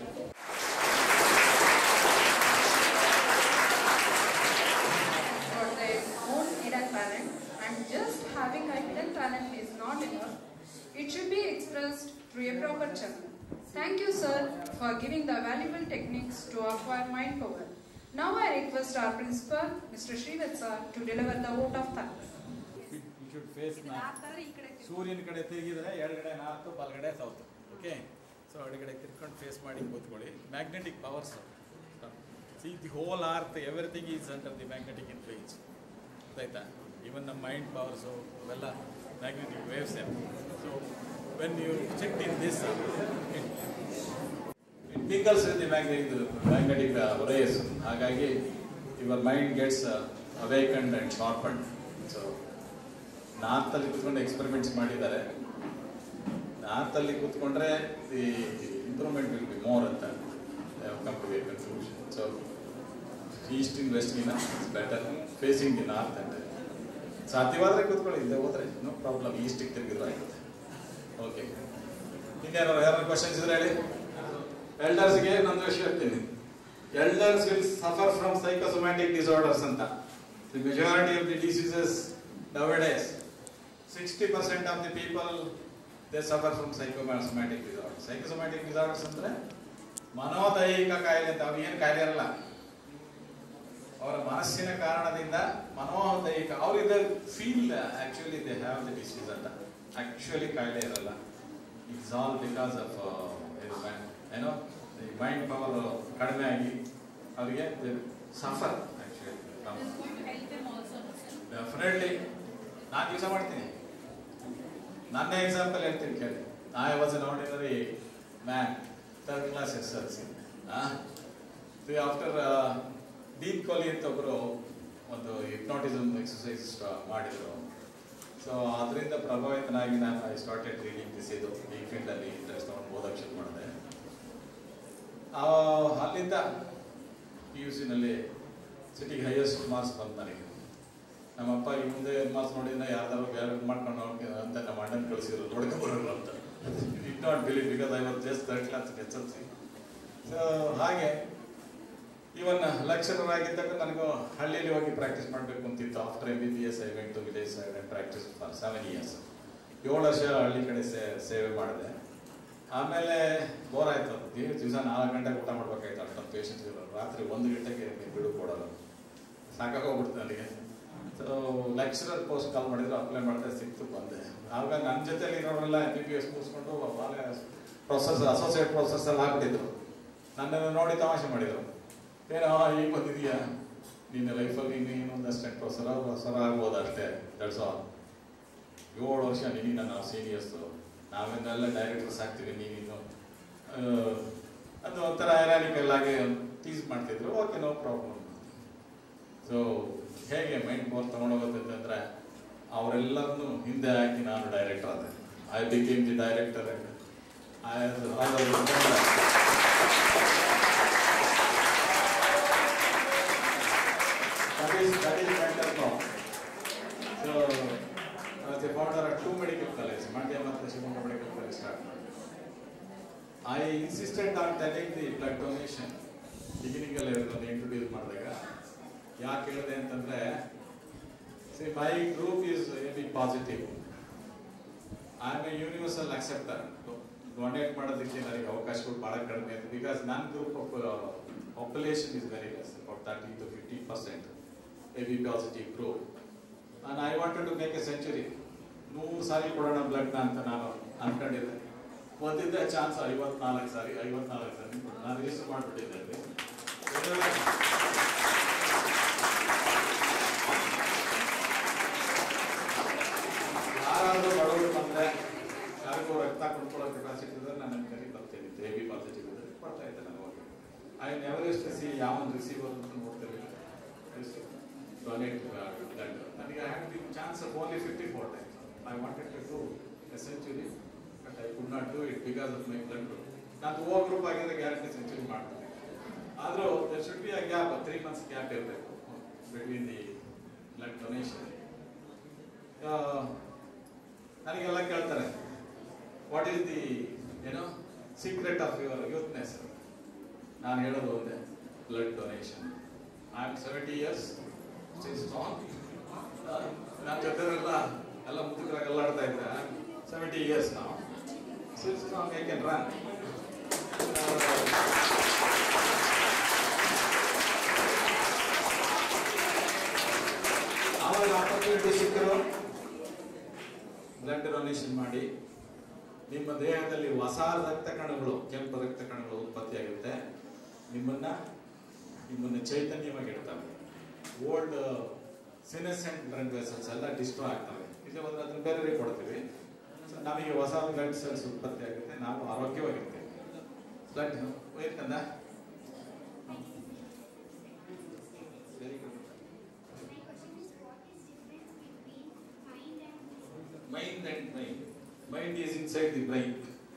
for their own hidden talent and just having a hidden talent is not enough. It should be expressed through a proper channel. Thank you, sir, for giving the valuable techniques to acquire mind power. Now I request our principal, Mr. Srivatsa, to deliver the vote of thanks. You should face ಸೂರ್ಯನ ಕಡೆ ತಿರುಗಿದ್ರೆ ಎಡಗಡೆ ನಾರ್ತು ಬಲಗಡೆ ಸೌತ್ ಓಕೆ ಸೊ ಎಡಗಡೆ ತಿರ್ಕೊಂಡು ಫೇಸ್ ಮಾಡಿ ಕೂತ್ಕೊಳ್ಳಿ magnetic powers see the whole earth everything is under the magnetic influence ಗೊತ್ತಾಯ್ತಾ ಈವನ್ ನಮ್ಮ ಮೈಂಡ್ ಪವರ್ಸು ಅವೆಲ್ಲ magnetic waves so when you sit in this it mingles with the magnetic magnetic rays ಹಾಗಾಗಿ your mind gets awakened and sharpened so ನಾರ್ತಲ್ಲಿ ಕೂತ್ಕೊಂಡು ಎಕ್ಸ್ಪೆರಿಮೆಂಟ್ಸ್ ಮಾಡಿದ್ದಾರೆ ನಾರ್ತಲ್ಲಿ ಕೂತ್ಕೊಂಡ್ರೆ the improvement will be more ಅಂತ come to conclusion so east in ವೆಸ್ಟ್ಗಿನ ಬೆಟರ್ ಫೇಸಿಂಗ್ ದಿ ನಾರ್ತ್ ಅಂತ ಸಾಧ್ಯವಾದರೆ ಕೂತ್ಕೊಳ್ಳಿ ಇಲ್ಲದೆ ಹೋದ್ರೆ ನೋ ಪ್ರಾಬ್ಲಮ್ ಈಸ್ಟಿಗೆ ತಿರುಗಿದ್ರೆ ಆಗುತ್ತೆ ಓಕೆ ಇನ್ನೇನಾರು ಯಾರು ಕ್ವಶನ್ಸ್ ಇದ್ರೆ ಹೇಳಿ ಎಲ್ಡರ್ಸ್ಗೆ ನಂದು ವಿಷಯ ಹೇಳ್ತೀನಿ elders will suffer from psychosomatic disorders ಅಂತ the majority of the diseases nowadays sixty percent of the people they suffer from psychosomatic disorders psychosomatic disorders ಅಂದ್ರೆ ಮನೋದೈಹಿಕ ಕಾಯಿಲೆ ಅಂತ ಅವು ಏನು ಕಾಯಿಲೆ ಇರಲ್ಲ ಅವರ ಮನಸ್ಸಿನ ಕಾರಣದಿಂದ ಮನೋದೈಹಿಕ ಅವ್ರು ಇದು feel actually they have the disease ಅಂತ ಆಕ್ಚುಲಿ ಕಾಯಿಲೆ ಇರಲ್ಲ ಇಟ್ಸ್ ಆಲ್ ಬಿಕಾಸ್ ಆಫ್ ಏನೋ ಮೈಂಡ್ ಪವರ್ ಕಡಿಮೆ ಆಗಿ ಅವರಿಗೆ ಸಫರ್ ಆಕ್ಚುಲಿ ಡೆಫಿನೆಟ್ಲಿ ನಾನು ದಿವಸ ಮಾಡ್ತೀನಿ ನನ್ನ ಎಕ್ಸಾಂಪಲ್ ಹೇಳ್ತೀನಿ ಕೇಳಿ I was an ordinary man third class S L C after Deen Kohli ಅಂತ ಒಬ್ಬರು ಒಂದು ಹಿಪ್ನಾಟಿಸಮ್ ಎಕ್ಸಸೈಸ್ ಮಾಡಿದರು ಸೊ ಅದರಿಂದ ಪ್ರಭಾವಿತನಾಗಿ ನಾನು ಐ ಸ್ಟಾರ್ಟೆಡ್ ರೀಡಿಂಗ್ ದಿಸ್ ಇದು ಈ ಫೀಲ್ಡಲ್ಲಿ ಇಂಟ್ರೆಸ್ಟ್ ತೊಗೊಂಡು ಓದೋಕ್ಕೆ ಶುರು ಮಾಡಿದೆ ಅಲ್ಲಿಂದ ಪಿ ಯು ಸಿನಲ್ಲಿ ಸಿಟಿಗೆ ಹೈಯೆಸ್ಟ್ ಮಾರ್ಕ್ಸ್ ಬಂತು ನನಗೆ ನಮ್ಮಪ್ಪ ಈ ಮುಂದೆ ಮಾರ್ಕ್ಸ್ ನೋಡಿದ ಯಾರ್ದಾರು ಬೇರೆ ಮಾಡ್ಕೊಂಡು ಅವ್ನಿಗೆ ಅಂತ ನಮ್ಮ ಅಣ್ಣನ ಕಳಿಸಿದ್ರು ನೋಡ್ಕೊಂಬರೋರು ಅಂತ it not believe because I was just third class S L C so ಹಾಗೆ ಇವನ್ ಲೆಕ್ಚರರ್ ಆಗಿದ್ದಾಗ ನನಗೂ ಹಳ್ಳಿಯಲ್ಲಿ ಹೋಗಿ ಪ್ರಾಕ್ಟೀಸ್ ಮಾಡಬೇಕು ಅಂತಿತ್ತು after M B B S I went to village side and practice for seven years ಏಳು ವರ್ಷ ಹಳ್ಳಿ ಕಡೆ ಸೇ ಸೇವೆ ಮಾಡಿದೆ ಆಮೇಲೆ ಬೋರ್ ಆಯ್ತು ಅದು ದಿವಸ ನಾಲ್ಕು ಗಂಟೆಗೆ ಊಟ ಮಾಡ್ಬೇಕಾಯ್ತು ಅಷ್ಟೊಂದು ಪೇಷಂಟ್ಸ್ ಇರೋರು ರಾತ್ರಿ ಒಂದು ಗಂಟೆಗೆ ಬಿಡು ಕೊಡೋದು ಸಾಕಾಗೋಗ್ಬಿಡ್ತು ನನಗೆ ಸೊ ಲೆಕ್ಚರರ್ ಪೋಸ್ಟ್ ಕಾಲ್ ಮಾಡಿದ್ರು ಅಪ್ಲೈ ಮಾಡಿದೆ ಸಿಕ್ತು ಬಂದೆ ಆವಾಗ ನನ್ನ ಜೊತೆಲಿ ಇರೋರೆಲ್ಲ ಎಂ ಬಿ ಬಿ ಎಸ್ ಮುಗಿಸ್ಕೊಂಡು ಪ್ರೊಸೆಸ್ ಅಸೋಸಿಯೇಟ್ ಪ್ರೊಸೆಸ್ ಎಲ್ಲ ಆಗ್ಬಿಟ್ಟಿದ್ರು ನನ್ನನ್ನು ನೋಡಿ ತಮಾಷೆ ಮಾಡಿದರು ಏನೋ ಈಗ ಬಂದಿದೀಯಾ ನಿನ್ನ ಲೈಫಲ್ಲಿ ನೀನು ಒಂದು ಅಸಿಸ್ಟೆಂಟ್ ಪ್ರೊಫೆಸರ್ ಪ್ರೊಫೆಸರ್ ಆಗ್ಬೋದು ಅಷ್ಟೇ ದಟ್ಸ್ ಆಲ್ ಏಳು ವರ್ಷ ನಿನಗೆ ನಾವು ಸೀನಿಯರ್ಸು ನಾವೆಲ್ಲ ಡೈರೆಕ್ಟರ್ಸ್ ಆಗ್ತೀವಿ ನೀನಿನ್ನು ಆ, ಅದು ಒಂಥರ ಐರಾನಿಕಲ್ ಆಗಿ ಟೀಸ್ ಮಾಡ್ತಿದ್ರು ಓಕೆ ನೋ ಪ್ರಾಬ್ಲಮ್ ಸೊ ಹೇಗೆ ಮೈಂಡ್ ಪವರ್ ತೊಗೊಂಡೋಗುತ್ತೆ ಅವರೆಲ್ಲರನ್ನು ಹಿಂದೆ ಹಾಕಿ ನಾನು ಡೈರೆಕ್ಟರ್ ಆದೆ I became the director I That is, that is mental block. So, as a founder of two medical colleges, Mandya ಮತ್ತು ಶಿವಮೊಗ್ಗ medical college start ಮಾಡಿದೆ. I insisted on telling the blood donation, beginning ಅಲ್ಲಿ ಅದನ್ನು ಇಂಟ್ರೊಡ್ಯೂಸ್ ಮಾಡಿದಾಗ ಯಾಕೆ ಹೇಳಿದೆ ಅಂತಂದ್ರೆ see my group is B positive I am a universal acceptor donate ಮಾಡೋದಕ್ಕೆ ನನಗೆ ಅವಕಾಶಗಳು ಬಹಳ ಕಡಿಮೆ ಇದೆ ಬಿಕಾಸ್ ನನ್ನ group of population is very less about thirty to fifty percent A B positive group ನಾನು I wanted to make a century ನೂರು ಸಾರಿ ಕೊಡೋಣ ಬ್ಲಡ್ನ ಅಂತ ನಾನು ಅನ್ಕೊಂಡಿದ್ದೆ ಒಂದಿದ್ದ ಚಾನ್ಸ್ ಐವತ್ನಾಲ್ಕು ಸಾರಿ ಐವತ್ನಾಲ್ಕು ಸಾರಿ ನಾನು ರಿಜಿಸ್ಟರ್ ಮಾಡಿಬಿಟ್ಟಿದ್ದೆ ಯಾರಾದ್ರೂ ಬಡವರು ಬಂದ್ರೆ ಯಾರಿಗೂ ರಕ್ತ ಕೊಡ್ಕೊಳ್ಳೋ ಕೆಪಾಸಿಟಿ ಇದ್ರೆ ನಾನು ಕರಿ ಬರ್ತೀನಿ ಎ ಬಿ ಪಾಸಿಟಿವ್ ಇದ್ರೆ ಕೊಡ್ತಾ ಇದ್ದೆ ನಾನು ಹೋಗಿ ಐ ನೆವರ್ ಇಸ್ಟ್ ಸಿ ಯಾವ ರಿಸೀವರ್ ಅಂತ ನೋಡ್ತೇವೆ ಡೊನೇಟ್ ಬ್ಲಡ್ ನನಗೆ I have the chance of only fifty four times I wanted to do a century but I could not do it because of my blood ನಾನು ಓ ಗ್ರೂಪ್ ಆಗಿದ್ರೆ ಗ್ಯಾರಂಟಿ ಸೆಂಚುರಿ ಮಾಡ್ತೀನಿ ಆದರೂ there should be a gap three months gap ಇರಬೇಕು ಬಿಟ್ವೀನ್ ದಿ ಬ್ಲಡ್ ಡೊನೇಷನ್ ನನಗೆಲ್ಲ ಕೇಳ್ತಾರೆ ವಾಟ್ ಈಸ್ ದಿ ಏನೋ ಸೀಕ್ರೆಟ್ ಆಫ್ ಯುವರ್ ಯೂತ್ನೆಸ್ ನಾನು ಹೇಳೋದು ಒಂದೇ blood donation I am seventy years strong ನನ್ನ ಜೊತೆಲ್ಲ ಎಲ್ಲ ಮುದುಕರಾಗಿ ಎಲ್ಲ ಆಡ್ತಾ ಇದ್ದೆ ಸೆವೆಂಟಿ ಇಯರ್ಸ್ ನಾವು still strong I can run ಆವಾಗ ಆಪರ್ಚುನಿಟಿ ಸಿಕ್ಕರು ಬ್ಲಡ್ ಡೊನೇಷನ್ ಮಾಡಿ ನಿಮ್ಮ ದೇಹದಲ್ಲಿ ಹೊಸ ರಕ್ತ ಕಣಗಳು ಕೆಂಪು ರಕ್ತ ಕಣಗಳು ಉತ್ಪತ್ತಿಯಾಗುತ್ತೆ ನಿಮ್ಮನ್ನ ನಿಮ್ಮನ್ನ ಚೈತನ್ಯವಾಗಿ ಇಡ್ತವೆ ಓಲ್ಡ್ ಸಿನೆಸೆಂಟ್ ಬ್ಲಡ್ ವೆಸಲ್ಸ್ ಎಲ್ಲ ಡಿಸ್ಟ್ರಾಯ್ ಆಗ್ತವೆ ಇಲ್ಲ ಒಂದು ಅದನ್ನ ಬೇರೆ ಕೊಡ್ತೀವಿ So, ನಮಗೆ ಹೊಸ ಬ್ಲಡ್ ಸೆಲ್ಸ್ ಉತ್ಪತ್ತಿ ಆಗುತ್ತೆ ನಾವು ಆರೋಗ್ಯವಾಗಿರ್ತೀವಿ ಬ್ಲಡ್ ಹೋಯ್ತಂದ very good mind and mind mind is inside the brain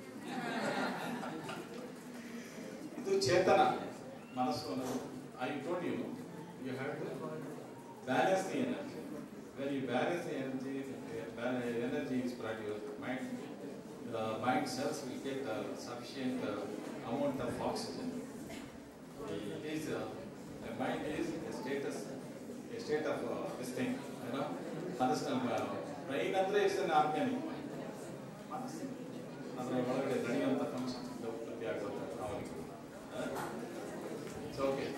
ಇದು ಚೇತನ ಮನಸ್ಸು ಅನ್ನೋದು I told you you have to balance the energy when you balance the energy energy is produce mind the mind cells will get a sufficient uh, amount of oxygen. It is, uh, the mind is a status, a state of uh, this thing, you know, understand, uh, brain ಅಂದ್ರೆ ಇಸ್ ಅನ್ ಆರ್ಗ್ಯಾನಿಕ್ ಮನಸ್ಸು ಅದರ ಒಳಗಡೆ ನಡೆಯುವಂಥ ಫಂಕ್ಷನ್ ಉತ್ಪತ್ತಿ ಆಗುತ್ತೆ ಅವನಿಗೆ ಇಟ್ಸ್ ಓಕೆ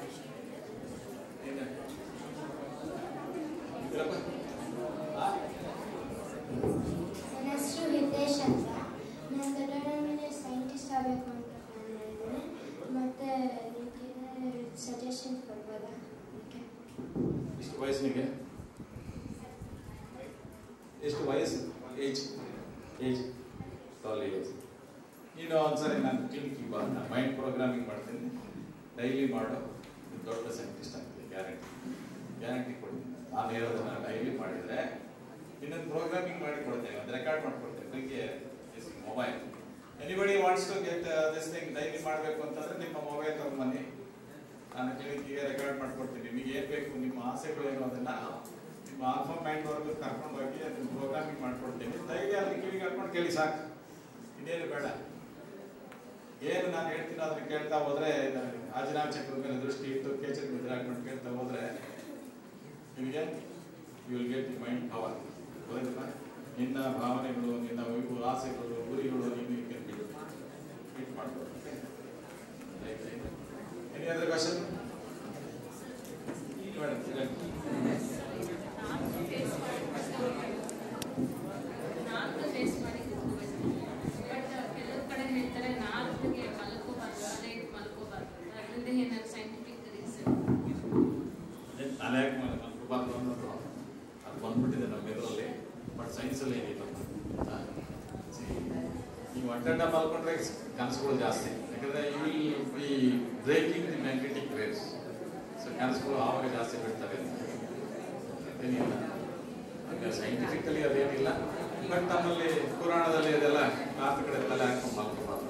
ನನ್ನ ಹೆಸರು ಹಿತೇಶ್ ಅಂತ ನಾನು ದೊಡ್ಡ ಸೈಂಟಿಸ್ಟ್ ಆಗಬೇಕು ಅಂತ ಪ್ಲಾನ್ ಮಾಡಿದ್ದೇನೆ ಮತ್ತೆ ನಿಮಗೆ ಸಜೆಷನ್ ಕೊಡ್ಬೋದಾ ಓಕೆ ಎಷ್ಟು ವಯಸ್ಸಿನಿಗೆ ಎಷ್ಟು ವಯಸ್ಸು ಏಜ್ ಏಜ್ ಟ್ವೆಲ್ ಏಜ್ ನೀನು ಒಂದ್ಸರಿ ನಾನು ಕ್ಲಿನಿಕ್ಗೆ ಬಾ ನಾನು ಮೈಂಡ್ ಪ್ರೋಗ್ರಾಮಿಂಗ್ ಮಾಡ್ತೀನಿ ಡೈಲಿ ಮಾಡು ನೀನು ದೊಡ್ಡ ಸೈಂಟಿಸ್ಟ್ ಆಗ್ತೀನಿ ಗ್ಯಾರಂಟಿ ಗ್ಯಾರಂಟಿ ಕೊಡ್ತೀನಿ ನಾನು ಹೇಳೋದನ್ನ ಡೈಲಿ ಮಾಡಿದರೆ ಇನ್ನೊಂದು ಪ್ರೋಗ್ರಾಮಿಂಗ್ ಮಾಡಿ ಕೊಡ್ತೇನೆ ಒಂದು ರೆಕಾರ್ಡ್ ಮಾಡ್ಕೊಡ್ತೇನೆ ಬೆಳಿಗ್ಗೆ mobile anybody wants to get this thing daily ಮಾಡಬೇಕು ಅಂತಂದ್ರೆ ನಿಮ್ಮ ಮೊಬೈಲ್ ತಗೊಂಬನ್ನಿ ನಾನು ಕ್ಲಿನಿಕ್ಗೆ ರೆಕಾರ್ಡ್ ಮಾಡ್ಕೊಡ್ತೀನಿ ನಿಮಗೆ ಏನ್ ಬೇಕು ನಿಮ್ಮ ಆಸೆಗಳು ಏನು ಅದನ್ನ ನಿಮ್ಮ ಆಲ್ಫಾ ಮೈಂಡ್ ವರ್ಗು ಕರ್ಕೊಂಡು ಹೋಗಿ ಅದನ್ನ ಪ್ರೋಗ್ರಾಮಿಂಗ್ ಮಾಡ್ಕೊಡ್ತೀನಿ ಡೈಲಿ ಅಲ್ಲಿ ಕಿವಿಗೆ ಹಾಕೊಂಡು ಕೇಳಿ ಸಾಕು ಇನ್ನೇನು ಬೇಡ ಏನು ನಾನು ಹೇಳ್ತೀನಿ ಅದನ್ನ ಕೇಳ್ತಾ ಹೋದ್ರೆ ಆಜನಾಮ ಚಕ್ರದ ಮೇಲೆ ದೃಷ್ಟಿ ಇಟ್ಟು ಕೇಚರ್ ಬಿದ್ರೆ ಹಾಕೊಂಡು ಕೇಳ್ತಾ ಹೋದ್ರೆ ನಿಮಗೆ you will get mind power ಗೊತ್ತಾಯ್ತಾ ನಿನ್ನ ಭಾವನೆಗಳು ನಿನ್ನ ಇವು ಆಸೆಗಳು ಗುರಿಗಳು ನೀನು ಯು ಕ್ಯಾನ್ ಬಿಡು ಮೀಟ್ ಮಾಡ್ಬೋದು ಎನಿ ಅದರ್ ಕ್ವಶನ್ ನಾಲ್ಕು ಫೇಸ್ ಮಾಡಿದ್ದು ಬಟ್ ಕೆಲವು ಕಡೆ ಹೇಳ್ತಾರೆ ನಾಲ್ಕಿಗೆ ಮಲ್ಕೋಬಾರ್ದು ತಲೆ ಇಟ್ಟು ಮಲ್ಕೋಬಾರ್ದು ಅದರಿಂದ ಏನಾದ್ರು ಸೈಂಟಿಫಿಕ್ ರೀಸನ್ ತಲೆ ಯಾಕೆ ಮಲ್ಕೋಬಾರ್ದು ಅನ್ನೋದು ಅದು ಬಂದ್ಬಿಟ್ಟಿದೆ ನಮ್ಮ ಇದರಲ್ಲಿ ಬಟ್ ಸೈನ್ಸಲ್ಲಿ ಏನಿಲ್ಲ ಆ, see, ನೀವು ಅಡ್ಡಡ್ಡ ಮಲ್ಕೊಂಡ್ರೆ ಕನಸುಗಳು ಜಾಸ್ತಿ ಯಾಕಂದ್ರೆ you will be breaking the magnetic waves so ಕನಸುಗಳು ಆವಾಗ ಜಾಸ್ತಿ ಬೀಳ್ತವೆ ಏನಿಲ್ಲ ಹಾಗೆ ಸೈಂಟಿಫಿಕಲಿ ಅದೇನಿಲ್ಲ ಬಟ್ ನಮ್ಮಲ್ಲಿ ಪುರಾಣದಲ್ಲಿ ಅದೆಲ್ಲ ನಾಲ್ಕು ಕಡೆ ತಲೆ ಹಾಕೊಂಡು ಮಲ್ಕೋಬಾರ್ದು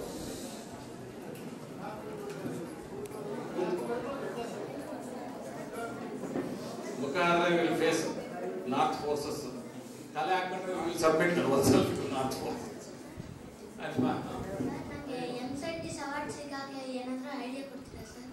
ಮುಖ ಅಂದ್ರೆ ವಿಲ್ ಫೇಸ್ ನಾರ್ತ್ ಫೋರ್ಸಸ್ ತಲೆ ಹಾಕೊಂಡ್ರೆ ವಿಲ್ ಸಬ್ಮಿಟ್ ಸ್ವಲ್ಪ ನಾರ್ತ್ ಫೋರ್ಸಸ್ ಅಲ್ವಾ ನನಗೆ ಎಮ್ ಸೆಟ್ ಡಿಸ್ ಅವಾರ್ಡ್ ಸಿಗಾಗೆ ಏನಾದರೂ ಐಡಿಯಾ ಕೊಡ್ತೀರಾ ಸರ್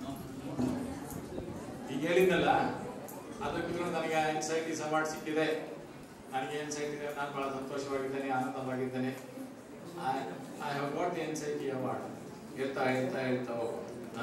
ಈಗ ಹೇಳಿದ್ನಲ್ಲ ಅದಕ್ಕೆ ನನಗೆ ಎನ್ಸೈಟಿಸ್ ಅವಾರ್ಡ್ ಸಿಕ್ಕಿದೆ ನನಗೆ ಎನ್ಸೈಟ್ ಇದೆ ನಾನು ಬಹಳ ಸಂತೋಷವಾಗಿದ್ದೇನೆ ಆನಂದವಾಗಿದ್ದೇನೆ ಐ ಹ್ಯಾವ್ ಗಾಟ್ ದಿ ಎನ್ಸೈಟಿ ಅವಾರ್ಡ್ ಹೇಳ್ತಾ ಹೇಳ್ತಾ ಹೇಳ್ತಾ ಹೋಗು ಹಾ?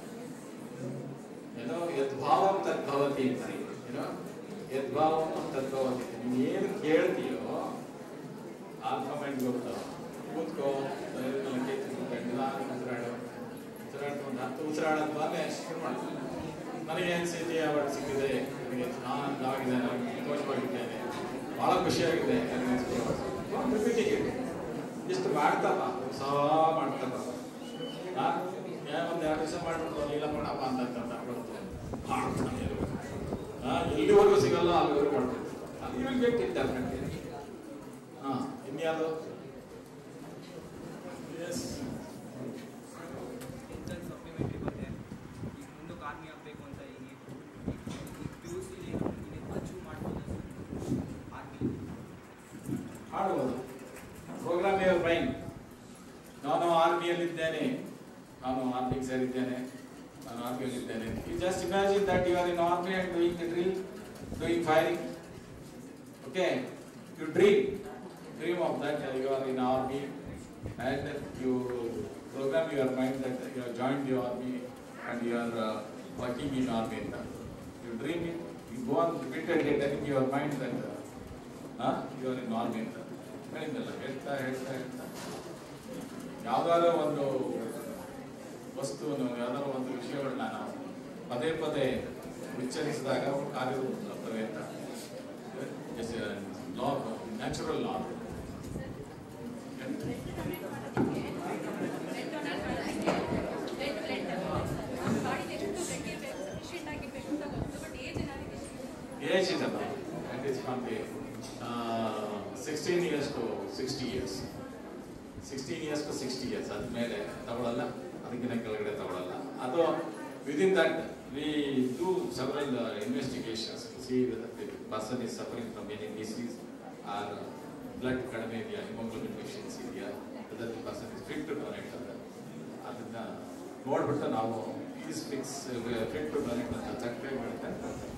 ಏನೋ ಯದ್ಭಾವಂ ತದ್ಭವತಿ ಅಂತ ಏನೋ ಯದ್ಭಾವಂ ತದ್ಭವತಿ ನೀನು ಏನು ಕೇಳ್ತೀಯೋ ಆಲ್ಫಮೆಂಟ್ ಗೊತ್ತು ಕೂತ್ಕೋ ನಿಧಾನ ಉಸಿರಾಡು ಉಸಿರಾಡ್ಕೊಂಡು ಹತ್ತು ಉಸಿರಾಡೋದ್ಮೇಲೆ ಶುರು ಮಾಡು ನನಗೆ ಏನು ಸಿಟಿ ಅವಾರ್ಡ್ ಸಿಕ್ಕಿದೆ ನನಗೆ ಆನಂದವಾಗಿದೆ ನನಗೆ ಸಂತೋಷವಾಗಿದ್ದೇನೆ ಭಾಳ ಖುಷಿಯಾಗಿದೆ ರಿಪೀಟಿಂಗ್ ಇಟ್ ಇಷ್ಟು ಮಾಡ್ತಪ್ಪ ಸಹ ಮಾಡ್ತಪ್ಪ ಆ, ಯಾ ಒಂದು ಎರಡು ದಿವಸ ಮಾಡ್ಬಿಟ್ಟು ನೀಲ ಮಾಡಪ್ಪ ಅಂತ ಮಾಡ್ತಾನೆ ಎಲ್ಲಿವರೆಗೂ ಸಿಗಲ್ಲ ಅಲ್ಲಿವರೆಗೂ ಮಾಡ್ತೀನಿ ಅಲ್ಲಿ ವಿಲ್ ಗೆಟ್ ಇಟ್ ಡೆಫಿನೆಟ್ಲಿ ಹಾಂ ಇನ್ಯಾವುದು ಎಸ್ ಇಂಟರ್ ಸಪ್ಲಿಮೆಂಟ್ರಿ ಬಂದೆ ಈಗ ಮುಂದಕ್ಕೆ ಆರ್ಮಿ ಆಗಬೇಕು ಅಂತ ಈಗ ಪಿ ಯು ಸಿಲಿ ಇದನ್ನು ಅಚೀವ್ ಮಾಡ್ಬೋದು ಆರ್ಮಿ ಆಡ್ಬೋದು ಪ್ರೋಗ್ರಾಮ್ ಯುವರ್ ಮೈಂಡ್ ನಾನು ಆರ್ಮಿಯಲ್ಲಿದ್ದೇನೆ ನಾನು ಆರ್ಮಿಗೆ ಸೇರಿದ್ದೇನೆ ನಾನು ಆರ್ಮಿಯಲ್ಲಿದ್ದೇನೆ you just imagine that you are in army and doing the drill doing firing okay you dream dream of that you are in army and you program your mind that you have joined the army and you are uh, working in army. You dream it, you go on repeatedly telling your mind that uh, huh, you are in army ಅಂತ ಹೇಳಿದ್ನಲ್ಲ ಹೇಳ್ತಾ ಹೇಳ್ತಾ ಹೇಳ್ತಾ ಯಾವ್ದಾದ್ರು ಒಂದು ವಸ್ತುವನ್ನು ಯಾವ್ದಾದ್ರು ಒಂದು ವಿಷಯಗಳನ್ನ ನಾವು ಪದೇ ಪದೇ ಉಚ್ಚರಿಸಿದಾಗ ಅವು ಕಾರ್ಯರೂಪಗೊಳ್ಳುತ್ತವೆ ಅಂತ ಲಾ ನ್ಯಾಚುರಲ್ ಲಾ ಏಜ್ ಇದಲ್ಲ that is from the sixteen years to sixty years sixteen years to sixty years ಅದ್ಮೇಲೆ ತಗೊಳ್ಳಲ್ಲ ಅದಕ್ಕಿಂತ ಕೆಳಗಡೆ ತಗೊಳ್ಳಲ್ಲ ಅದು within that we do several investigations see person is suffering from any disease or blood ಕಡಿಮೆ ಇದೆಯಾ ಹಿಮೋಗ್ಲೋಬಿನ್ ಡೆಫಿಷಿಯನ್ಸಿ ಇದೆಯಾ other person is fit to donate ಅಂತ ಅದನ್ನ ನೋಡ್ಬಿಟ್ಟು ನಾವು is fix fit to donate ಅಂತ ಸರ್ಟಿಫೈ ಮಾಡುತ್ತೆ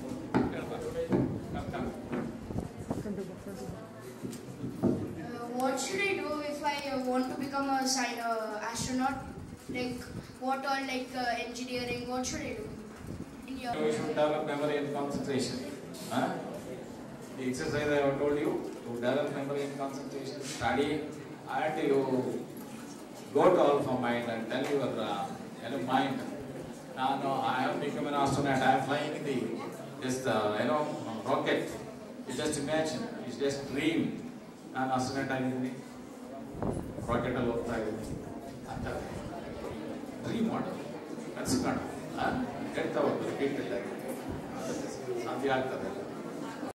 Uh, what should I do if I uh, want to become a sci- uh, astronaut? Like what all like uh, engineering? What should I do? In your You should develop memory and concentration. Huh? The exercise I have told you to develop memory and concentration, study, and you go to Alpha Mind and tell your uh, you know, mind. Now, no, I have become an astronaut. I am flying the this uh, you know rocket. You just imagine. You just dream. ನಾನು astronaut ಆಗಿದ್ದೀನಿ ರಾಕೆಟ್ ಅಲ್ಲಿ ಹೋಗ್ತಾ ಇದ್ದೀನಿ ಅಂತ ಡ್ರೀಮ್ ಮಾಡು ಕನಸು ಕಾಣು ಆ? ಹೇಳ್ತಾ ಹೋಗ್ತಾರೆ ಕೇಳ್ತಿಲ್ಲ ಸಾಧ್ಯ ಆಗ್ತದೆ